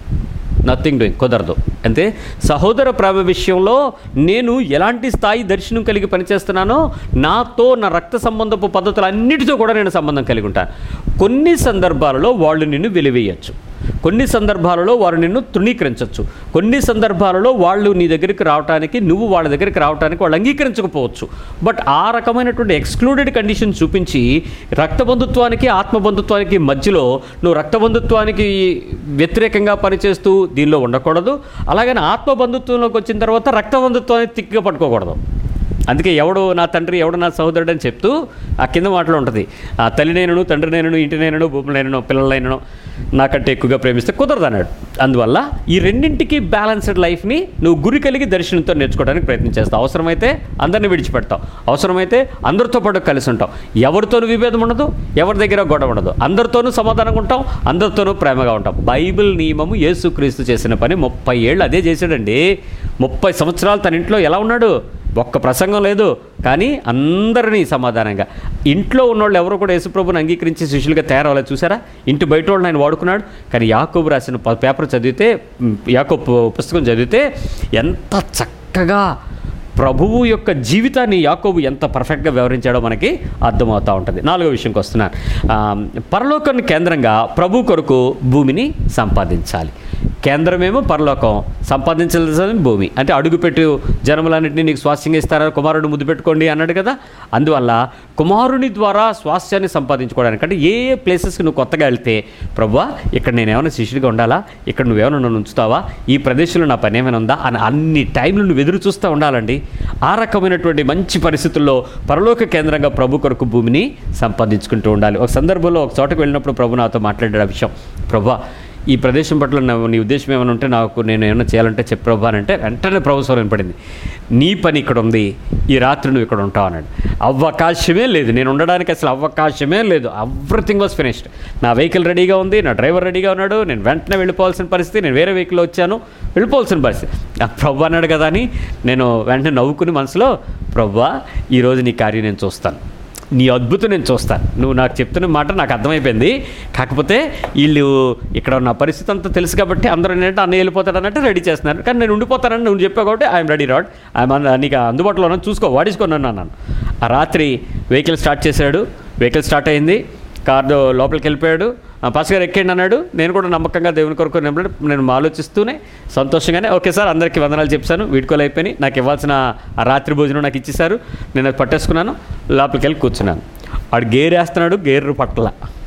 నథింగ్ డూయింగ్ కుదరదు అంటే సహోదర ప్రేమ విషయంలో నేను ఎలాంటి స్థాయి దర్శనం కలిగి పనిచేస్తున్నానో నాతో నా రక్త సంబంధపు పద్ధతులు అన్నిటితో కూడా నేను సంబంధం కలిగి ఉంటాను కొన్ని సందర్భాలలో వాళ్ళు నిన్ను వెలివేయచ్చు కొన్ని సందర్భాలలో వారు నిన్ను తృణీకరించవచ్చు కొన్ని సందర్భాలలో వాళ్ళు నీ దగ్గరికి రావడానికి నువ్వు వాళ్ళ దగ్గరికి రావడానికి వాళ్ళు అంగీకరించకపోవచ్చు బట్ ఆ రకమైనటువంటి ఎక్స్క్లూడెడ్ కండిషన్ చూపించి రక్తబంధుత్వానికి ఆత్మబంధుత్వానికి మధ్యలో నువ్వు రక్తబంధుత్వానికి వ్యతిరేకంగా పనిచేస్తూ దీనిలో ఉండకూడదు అలాగని ఆత్మబంధుత్వంలోకి వచ్చిన తర్వాత రక్తబంధుత్వాన్ని తిక్కిగా పట్టుకోకూడదు అందుకే ఎవడు నా తండ్రి ఎవడు నా సహోదరుడు అని చెప్తూ ఆ కింద మాటలో ఉంటుంది ఆ తల్లినైనను తండ్రినైనను ఇంటినైనను భూములైనను పిల్లలైనను నాకంటే ఎక్కువగా ప్రేమిస్తే కుదరదు అన్నాడు అందువల్ల ఈ రెండింటికి బ్యాలెన్స్డ్ లైఫ్ని నువ్వు గురి కలిగి దర్శనంతో నేర్చుకోవడానికి ప్రయత్నం చేస్తావు అవసరమైతే అందరిని విడిచిపెడతావు అవసరమైతే అందరితో పాటు కలిసి ఉంటావు ఎవరితోనూ విభేదం ఉండదు ఎవరి దగ్గర గొడవ ఉండదు అందరితోనూ సమాధానంగా ఉంటాం అందరితోనూ ప్రేమగా ఉంటాం బైబిల్ నియమము యేసుక్రీస్తు చేసిన పని ముప్పై ఏళ్ళు అదే చేశాడండి ముప్పై సంవత్సరాలు తన ఇంట్లో ఎలా ఉన్నాడు ఒక్క ప్రసంగం లేదు కానీ అందరినీ సమాధానంగా ఇంట్లో ఉన్నోళ్ళు ఎవరు కూడా యేసుప్రభుని అంగీకరించి శిష్యులుగా తయారవ్వలేదు చూసారా ఇంటి బయట వాళ్ళని ఆయన వాడుకున్నాడు కానీ యాకోబు రాసిన ప- పేపర్ చదివితే మ్, యాకోబు పుస్తకం చదివితే ఎంత చక్కగా ప్రభువు యొక్క జీవితాన్ని యాకోబు ఎంత పర్ఫెక్ట్గా వివరించాడో మనకి అర్థమవుతూ ఉంటుంది నాలుగో విషయంకి వస్తున్నాను ఆ, పరలోకాన్ని కేంద్రంగా ప్రభు కొరకు భూమిని సంపాదించాలి కేంద్రమేమో పరలోకం సంపాదించాల్సిన భూమి అంటే అడుగుపెట్టు జనములన్నింటినీ నీకు స్వాస్థ్యంగా ఇస్తారా కుమారుడు ముద్దు పెట్టుకోండి అన్నాడు కదా అందువల్ల కుమారుని ద్వారా స్వాస్థ్యాన్ని సంపాదించుకోవడానికి అంటే ఏ ఏ ప్లేసెస్కి నువ్వు కొత్తగా వెళ్తే ప్రభా ఇక్కడ నేను ఏమైనా శిష్యుడిగా ఉండాలా ఇక్కడ నువ్వేమైనా నన్ను ఉంచుతావా ఈ ప్రదేశంలో నా పని ఏమైనా ఉందా అని అన్ని టైంలు నువ్వు ఎదురు చూస్తూ ఉండాలండి ఆ రకమైనటువంటి మంచి పరిస్థితుల్లో పరలోక కేంద్రంగా ప్రభు కొరకు భూమిని సంపాదించుకుంటూ ఉండాలి ఒక సందర్భంలో ఒక చోటకు వెళ్ళినప్పుడు ప్రభు నాతో మాట్లాడాడు ఆ విషయం ప్రభా ఈ ప్రదేశం పట్ల నా- నీ ఉద్దేశం ఏమైనా ఉంటే నాకు నేను ఏమైనా చేయాలంటే చెప్పు ప్రభు అని అంటే వెంటనే ప్రభు స్వరం పడింది నీ పని ఇక్కడ ఉంది ఈ రాత్రి నువ్వు ఇక్కడ ఉంటావు అన్నాడు అవకాశమే లేదు నేను ఉండడానికి అసలు అవకాశమే లేదు ఎవ్రీథింగ్ వాజ్ ఫినిష్డ్ నా వెహికల్ రెడీగా ఉంది నా డ్రైవర్ రెడీగా ఉన్నాడు నేను వెంటనే వెళ్ళిపోవాల్సిన పరిస్థితి నేను వేరే వెహికల్లో వచ్చాను వెళ్ళిపోవాల్సిన పరిస్థితి ఆ ప్రభు అన్నాడు కదా అని నేను వెంటనే నవ్వుకుని మనసులో ప్రభు ఈరోజు నీ కార్యం నేను చూస్తాను నీ అద్భుతం నేను చూస్తాను నువ్వు నాకు చెప్తున్న మాట నాకు అర్థమైపోయింది కాకపోతే వీళ్ళు ఇక్కడ నా పరిస్థితి అంతా తెలుసు కాబట్టి అందరూ ఏంటంటే అన్న వెళ్ళిపోతాడు అన్నట్టు రెడీ చేస్తున్నారు కానీ నేను ఉండిపోతానని నువ్వు చెప్పావు కాబట్టి ఐఎమ్ రెడీ రాడ్ ఐఎమ్ నీకు అందుబాటులో ఉన్నాను చూసుకో వాడేసుకున్నాను అన్నాను ఆ రాత్రి వెహికల్ స్టార్ట్ చేశాడు వెహికల్ స్టార్ట్ అయింది కారు లోపలికి వెళ్ళిపోయాడు ఆ పాస్ గారు ఎక్కండి అన్నాడు నేను కూడా నమ్మకంగా దేవుని కొరకు నిలబడి నేను ఆలోచిస్తూనే సంతోషంగానే ఓకే సార్ అందరికీ వందనాలు చెప్పాను వీడుకోలు అయిపోయినాయి నాకు ఇవ్వాల్సిన ఆ రాత్రి భోజనం నాకు ఇచ్చేశారు నేను అది పట్టేసుకున్నాను లోపలికి వెళ్ళి కూర్చున్నాను వాడు గేర్ వేస్తున్నాడు గేర్ పట్టల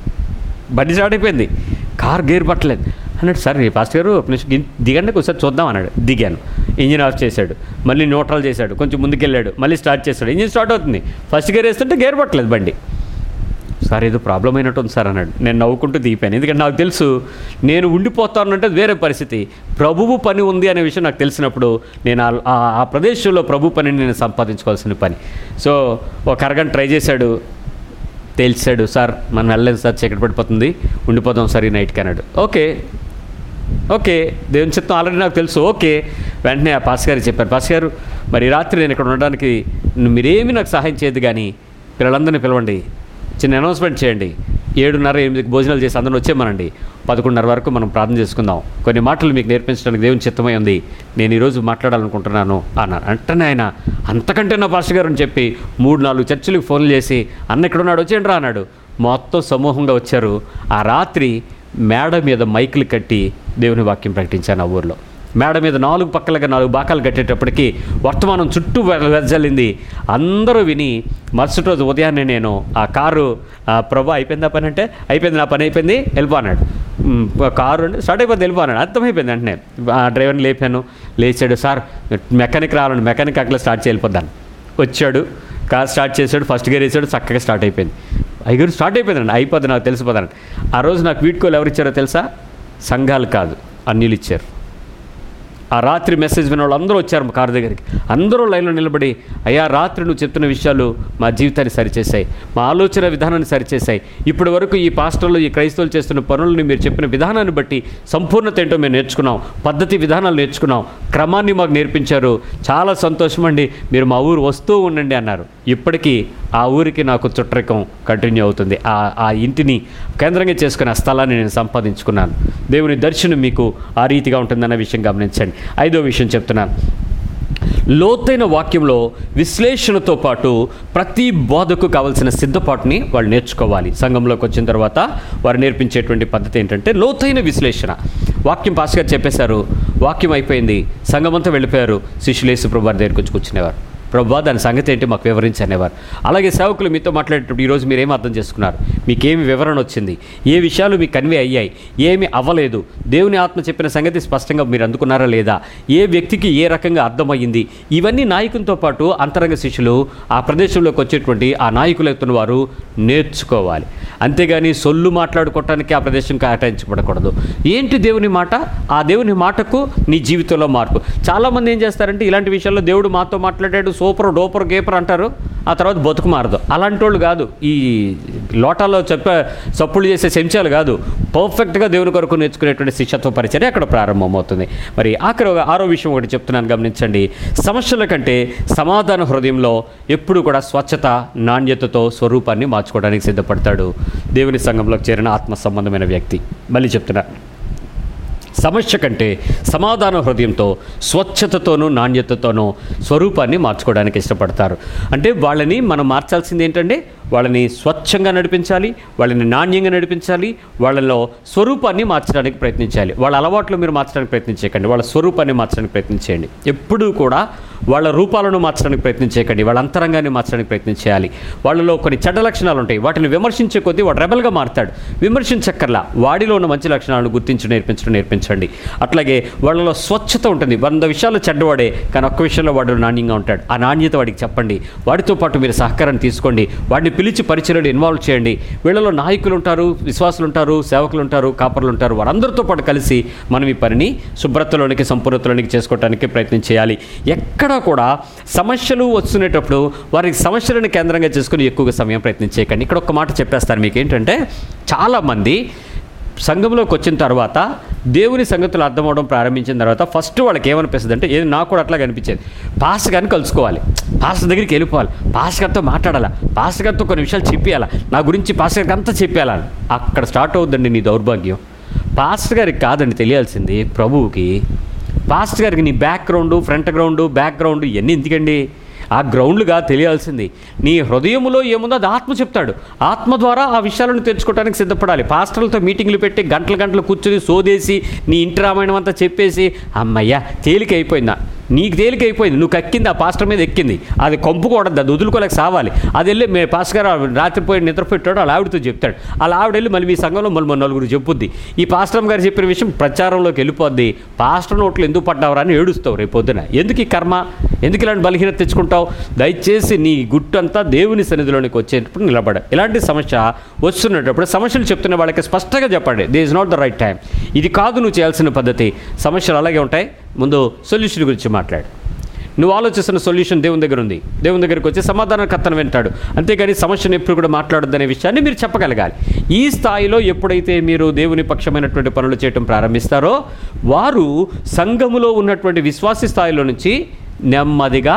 బండి స్టార్ట్ అయిపోయింది కార్ గేర్ పట్టలేదు అన్నాడు సార్ ఈ పాస్టర్ గారు ఒక నిమిషం గి- దిగండి ఒకసారి చూద్దాం అన్నాడు దిగాను ఇంజిన్ ఆఫ్ చేశాడు మళ్ళీ న్యూట్రల్ చేశాడు కొంచెం ముందుకెళ్ళాడు మళ్ళీ స్టార్ట్ చేశాడు ఇంజిన్ స్టార్ట్ అవుతుంది ఫస్ట్ గేర్ వేస్తుంటే గేర్ పట్టలేదు బండి సార్ ఏదో ప్రాబ్లం అయినట్టుంది సార్ అన్నాడు నేను నవ్వుకుంటూ దిగిపోయాను ఎందుకంటే నాకు తెలుసు నేను ఉండిపోతానంటే అది వేరే పరిస్థితి ప్రభువు పని ఉంది అనే విషయం నాకు తెలిసినప్పుడు నేను ఆ- ఆ- ఆ ప్రదేశంలో ప్రభు పనిని నేను సంపాదించుకోవాల్సిన పని సో ఒక అరగంట ట్రై చేశాడు తెలిసాడు సార్ మనం వెళ్ళలేదు సార్ చీకటి పడిపోతుంది ఉండిపోదాం సార్ ఈ నైట్కి అన్నాడు ఓకే ఓకే దేవుని చిత్తం ఆల్రెడీ నాకు తెలుసు ఓకే వెంటనే ఆ పాస్ గారికి చెప్పారు పాస్ గారు మరి ఈ రాత్రి నేను ఇక్కడ ఉండడానికి ను- మీరేమీ నాకు సహాయం చేయదు కానీ పిల్లలందరినీ పిలవండి చిన్న అనౌన్స్మెంట్ చేయండి ఏడున్నర ఎనిమిదికి భోజనాలు చేసి అందరం వచ్చేమనండి పదకొండున్నర వరకు మనం ప్రార్థన చేసుకుందాం కొన్ని మాటలు మీకు నేర్పించడానికి దేవుని చిత్తమై ఉంది నేను ఈరోజు మాట్లాడాలనుకుంటున్నాను అన్నారు అంటనే ఆయన అంతకంటే నా పాస్టర్ గారు అని చెప్పి మూడు నాలుగు చర్చిలకు ఫోన్లు చేసి అన్న ఇక్కడ ఉన్నాడు వచ్చేయండి రా అన్నాడు మొత్తం సమూహంగా వచ్చారు ఆ రాత్రి మేడ మీద మైకులు కట్టి దేవుని వాక్యం ప్రకటించాను ఆ ఊర్లో మేడ మీద నాలుగు పక్కలుగా నాలుగు బాకాలు కట్టేటప్పటికి వర్తమానం చుట్టూ వె- వెదజల్లింది అందరూ విని మరుసటి రోజు ఉదయాన్నే నేను ఆ కారు ఆ, ప్రభా అయిపోయిందా పని అంటే అయిపోయింది నా పని అయిపోయింది వెళ్ళిపో అన్నాడు మ్, కారు అంటే స్టార్ట్ అయిపోయింది వెళ్ళిపో అన్నాడు అర్థమైపోయింది వెంటనే ఆ డ్రైవర్ని లేపాను లేచాడు సార్ మెకానిక్ రావాలండి మెకానిక్ అట్లా స్టార్ట్ చేసి వెళ్ళిపోద్దాను వచ్చాడు కార్ స్టార్ట్ చేశాడు ఫస్ట్ గేర్ వేసాడు చక్కగా స్టార్ట్ అయిపోయింది ఐగురు స్టార్ట్ అయిపోయిందండి అయిపోద్ది నాకు తెలిసిపోతాను ఆ రోజు నాకు వీడ్కోలు ఎవరు ఇచ్చారో తెలుసా సంఘాలు కాదు అన్యులు ఇచ్చారు ఆ రాత్రి మెసేజ్ విన్న వాళ్ళు అందరూ వచ్చారు మా కారు దగ్గరికి అందరూ లైన్లో నిలబడి అయ్యా రాత్రి నువ్వు చెప్తున్న విషయాలు మా జీవితాన్ని సరిచేశాయి మా ఆలోచన విధానాన్ని సరిచేశాయి ఇప్పటి వరకు ఈ పాస్టర్లు ఈ క్రైస్తవులు చేస్తున్న పనులను మీరు చెప్పిన విధానాన్ని బట్టి సంపూర్ణత ఏంటో మేము నేర్చుకున్నాం పద్ధతి విధానాలు నేర్చుకున్నాం క్రమాన్ని మాకు నేర్పించారు చాలా సంతోషం అండి మీరు మా ఊరు వస్తూ ఉండండి అన్నారు ఇప్పటికీ ఆ ఊరికి నాకు చుట్టరికం కంటిన్యూ అవుతుంది ఆ ఆ ఇంటిని కేంద్రంగా చేసుకుని ఆ స్థలాన్ని నేను సంపాదించుకున్నాను దేవుని దర్శనం మీకు ఆ రీతిగా ఉంటుందన్న విషయం గమనించండి ఐదో విషయం చెప్తున్నాను లోతైన వాక్యంలో విశ్లేషణతో పాటు ప్రతి బోధకు కావలసిన సిద్ధపాటుని వాళ్ళు నేర్చుకోవాలి సంఘంలోకి వచ్చిన తర్వాత వారు నేర్పించేటువంటి పద్ధతి ఏంటంటే లోతైన విశ్లేషణ వాక్యం పాస్ గారు చెప్పేశారు వాక్యం అయిపోయింది సంఘం అంతా వెళ్ళిపోయారు శిష్యులేసు ప్రభు వారి దగ్గరికి వచ్చి కూర్చునేవారు ప్రభా దాని సంగతి ఏంటి మాకు వివరించి అనేవారు అలాగే సేవకులు మీతో మాట్లాడేటప్పుడు ఈరోజు మీరేం అర్థం చేసుకున్నారు మీకేమి వివరణ వచ్చింది ఏ విషయాలు మీకు కన్వే అయ్యాయి ఏమి అవ్వలేదు దేవుని ఆత్మ చెప్పిన సంగతి స్పష్టంగా మీరు అందుకున్నారా లేదా ఏ వ్యక్తికి ఏ రకంగా అర్థమయ్యింది ఇవన్నీ నాయకునితో పాటు అంతరంగ శిష్యులు ఆ ప్రదేశంలోకి వచ్చేటువంటి ఆ నాయకులు ఎత్తున్న వారు నేర్చుకోవాలి అంతేగాని సొల్లు మాట్లాడుకోవటానికి ఆ ప్రదేశం కేటాయించబడకూడదు ఏంటి దేవుని మాట ఆ దేవుని మాటకు నీ జీవితంలో మార్పు చాలామంది ఏం చేస్తారంటే ఇలాంటి విషయాల్లో దేవుడు మాతో మాట్లాడాడు సూపర్ డోపర్ గేపర్ అంటారు ఆ తర్వాత బతుకు మారదు అలాంటి వాళ్ళు కాదు ఈ లోటాల్లో చెప్ప చప్పుళ్ళు చేసే చెంచాలు కాదు పర్ఫెక్ట్గా దేవుని కొరకు నేర్చుకునేటువంటి శిష్యత్వ పరిచర్య అక్కడ ప్రారంభమవుతుంది మరి ఆఖరి ఒక- ఆరో విషయం ఒకటి చెప్తున్నాను గమనించండి సమస్యల కంటే సమాధాన హృదయంలో ఎప్పుడు కూడా స్వచ్ఛత నాణ్యతతో స్వరూపాన్ని మార్చుకోవడానికి సిద్ధపడతాడు దేవుని సంఘంలోకి చేరిన ఆత్మ సంబంధమైన వ్యక్తి మళ్ళీ చెప్తున్నా సమస్య కంటే సమాధాన హృదయంతో స్వచ్ఛతతోనూ నాణ్యతతోనూ స్వరూపాన్ని మార్చుకోవడానికి ఇష్టపడతారు అంటే వాళ్ళని మనం మార్చాల్సింది ఏంటంటే వాళ్ళని స్వచ్ఛంగా నడిపించాలి వాళ్ళని నాణ్యంగా నడిపించాలి వాళ్ళలో స్వరూపాన్ని మార్చడానికి ప్రయత్నించాలి వాళ్ళ అలవాట్లు మీరు మార్చడానికి ప్రయత్నించకండి వాళ్ళ స్వరూపాన్ని మార్చడానికి ప్రయత్నించేయండి ఎప్పుడూ కూడా వాళ్ళ రూపాలను మార్చడానికి ప్రయత్నించేయకండి వాళ్ళ అంతరంగాన్ని మార్చడానికి ప్రయత్నం చేయాలి వాళ్ళలో కొన్ని చెడ్డ లక్షణాలు ఉంటాయి వాటిని విమర్శించే కొద్దీ వాడు రెబల్గా మారుతాడు విమర్శించక్కర్లా వాడిలో ఉన్న మంచి లక్షణాలను గుర్తించి నేర్పించడం నేర్పించండి అట్లాగే వాళ్ళలో స్వచ్ఛత ఉంటుంది వంద విషయాలు చెడ్డవాడే కానీ ఒక్క విషయంలో వాడు నాణ్యంగా ఉంటాడు ఆ నాణ్యత వాడికి చెప్పండి వాడితో పాటు మీరు సహకారం తీసుకోండి వాడిని పిలిచి పరిచయలు ఇన్వాల్వ్ చేయండి వీళ్ళలో నాయకులు ఉంటారు విశ్వాసులు ఉంటారు సేవకులు ఉంటారు కాపర్లు ఉంటారు వారందరితో పాటు కలిసి మనం ఈ పనిని శుభ్రతలోనికి సంపూర్ణతలోనికి చేసుకోవడానికి ప్రయత్నం చేయాలి ఎక్కడా కూడా సమస్యలు వస్తునేటప్పుడు వారికి సమస్యలను కేంద్రంగా చేసుకుని ఎక్కువగా సమయం ప్రయత్నం చేయకండి ఇక్కడ ఒక మాట చెప్పేస్తాను మీకు ఏంటంటే చాలామంది సంఘంలోకి వచ్చిన తర్వాత దేవుని సంగతులు అర్థమవడం ప్రారంభించిన తర్వాత ఫస్ట్ వాళ్ళకి ఏమనిపిస్తుంది అంటే ఏది నాకు కూడా అట్లాగే అనిపించేది పాస్టర్ గారిని కలుసుకోవాలి పాస్టర్ దగ్గరికి వెళ్ళిపోవాలి పాస్టర్ గారితో మాట్లాడాలా పాస్టర్ గారితో కొన్ని విషయాలు చెప్పేయాలా నా గురించి పాస్టర్ గారికి అంతా చెప్పేయాలా అక్కడ స్టార్ట్ అవుద్దండి నీ దౌర్భాగ్యం పాస్టర్ గారికి కాదండి తెలియాల్సింది ప్రభువుకి పాస్టర్ గారికి నీ బ్యాక్గ్రౌండ్ ఫ్రంట్ గ్రౌండ్ బ్యాక్గ్రౌండ్ ఇవన్నీ ఎందుకండి ఆ గ్రౌండ్లుగా తెలియాల్సింది నీ హృదయములో ఏముందో అది ఆత్మ చెప్తాడు ఆత్మ ద్వారా ఆ విషయాలను తెచ్చుకోవడానికి సిద్ధపడాలి పాస్టర్లతో మీటింగ్లు పెట్టి గంటలు గంటలు కూర్చొని సోదేసి నీ ఇంటి రామాయణం అంతా చెప్పేసి అమ్మయ్యా తేలిక అయిపోయిందా నీకు తేలిక అయిపోయింది నువ్వు కక్కింది ఆ పాస్టర్ మీద ఎక్కింది అది కొంపుకూడదు అది వదులుకోలేక సావాలి అది వెళ్ళి మే పాస్టర్ గారు రాత్రిపోయి నిద్రపెట్టాడు వాళ్ళ ఆవిడతో చెప్తాడు వాళ్ళ ఆవిడ వెళ్ళి మళ్ళీ మీ సంఘంలో మళ్ళీ మన నలుగురు చెప్పుద్ది ఈ పాస్టర్ గారు చెప్పిన విషయం ప్రచారంలోకి వెళ్ళిపోద్ది పాస్టర్ నోట్లు ఎందుకు పడ్డావరా అని ఏడుస్తావు రేపు పొద్దున ఎందుకు ఈ కర్మ ఎందుకు ఇలాంటి బలహీనత తెచ్చుకుంటావు దయచేసి నీ గుట్టంతా దేవుని సన్నిధిలోనికి వచ్చేటప్పుడు నిలబడ ఇలాంటి సమస్య వస్తున్నప్పుడు సమస్యలు చెప్తున్న వాళ్ళకి స్పష్టంగా చెప్పండి they is not the right time ఇది కాదు నువ్వు చేయాల్సిన పద్ధతి సమస్యలు అలాగే ఉంటాయి ముందు సొల్యూషన్ గురించి మాట్లాడు నువ్వు ఆలోచిస్తున్న సొల్యూషన్ దేవుని దగ్గర ఉంది దేవుని దగ్గరికి వచ్చి సమాధానం కత్తను వింటాడు అంతేగాని సమస్యను ఎప్పుడు కూడా మాట్లాడొద్దనే విషయాన్ని మీరు చెప్పగలగాలి ఈ స్థాయిలో ఎప్పుడైతే మీరు దేవుని పక్షమైనటువంటి పనులు చేయటం ప్రారంభిస్తారో వారు సంఘములో ఉన్నటువంటి విశ్వాసి స్థాయిలో నుంచి నెమ్మదిగా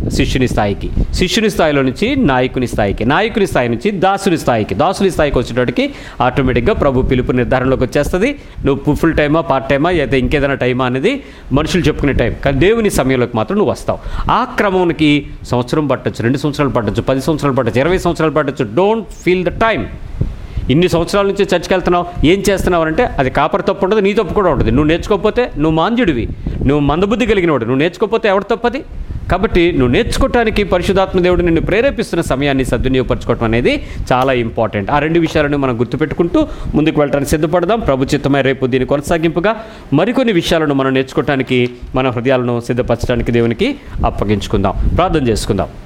శిష్యుని స్థాయికి శిష్యుని స్థాయిలో నుంచి నాయకుని స్థాయికి నాయకుని స్థాయి నుంచి దాసుని స్థాయికి దాసుని స్థాయికి వచ్చేటప్పటికి ఆటోమేటిక్గా ప్రభు పిలుపు నిర్ధారణలోకి వచ్చేస్తుంది నువ్వు ఫుల్ టైమా పార్ట్ టైమా అయితే ఇంకేదైనా టైమా అనేది మనుషులు చెప్పుకునే టైం కానీ దేవుని సమయంలోకి మాత్రం నువ్వు వస్తావు ఆ క్రమంకి సంవత్సరం పట్టొచ్చు రెండు సంవత్సరాలు పట్టొచ్చు పది సంవత్సరాలు పట్టొచ్చు ఇరవై సంవత్సరాలు పట్టొచ్చు డోంట్ ఫీల్ ద టైం ఇన్ని సంవత్సరాల నుంచి చర్చికి వెళ్తున్నావు ఏం చేస్తున్నావు అంటే అది కాపరి తప్పు ఉండదు నీ తప్పు కూడా ఉంటుంది నువ్వు నేర్చుకోకపోతే నువ్వు మాంద్యుడివి నువ్వు మందబుద్ధి కలిగినవాడు నువ్వు నేర్చుకోకపోతే ఎవడు తప్పది కాబట్టి నువ్వు నేర్చుకోవటానికి పరిశుధాత్మ దేవుడు నిన్ను ప్రేరేపిస్తున్న సమయాన్ని సద్వినియోగపరచుకోవటం అనేది చాలా ఇంపార్టెంట్ ఆ రెండు విషయాలను మనం గుర్తుపెట్టుకుంటూ ముందుకు వెళ్ళడానికి సిద్ధపడదాం ప్రభు చిత్తమై రేపు దీని కొనసాగింపుగా మరికొన్ని విషయాలను మనం నేర్చుకోవటానికి మన హృదయాలను సిద్ధపరచడానికి దేవునికి అప్పగించుకుందాం ప్రార్థన చేసుకుందాం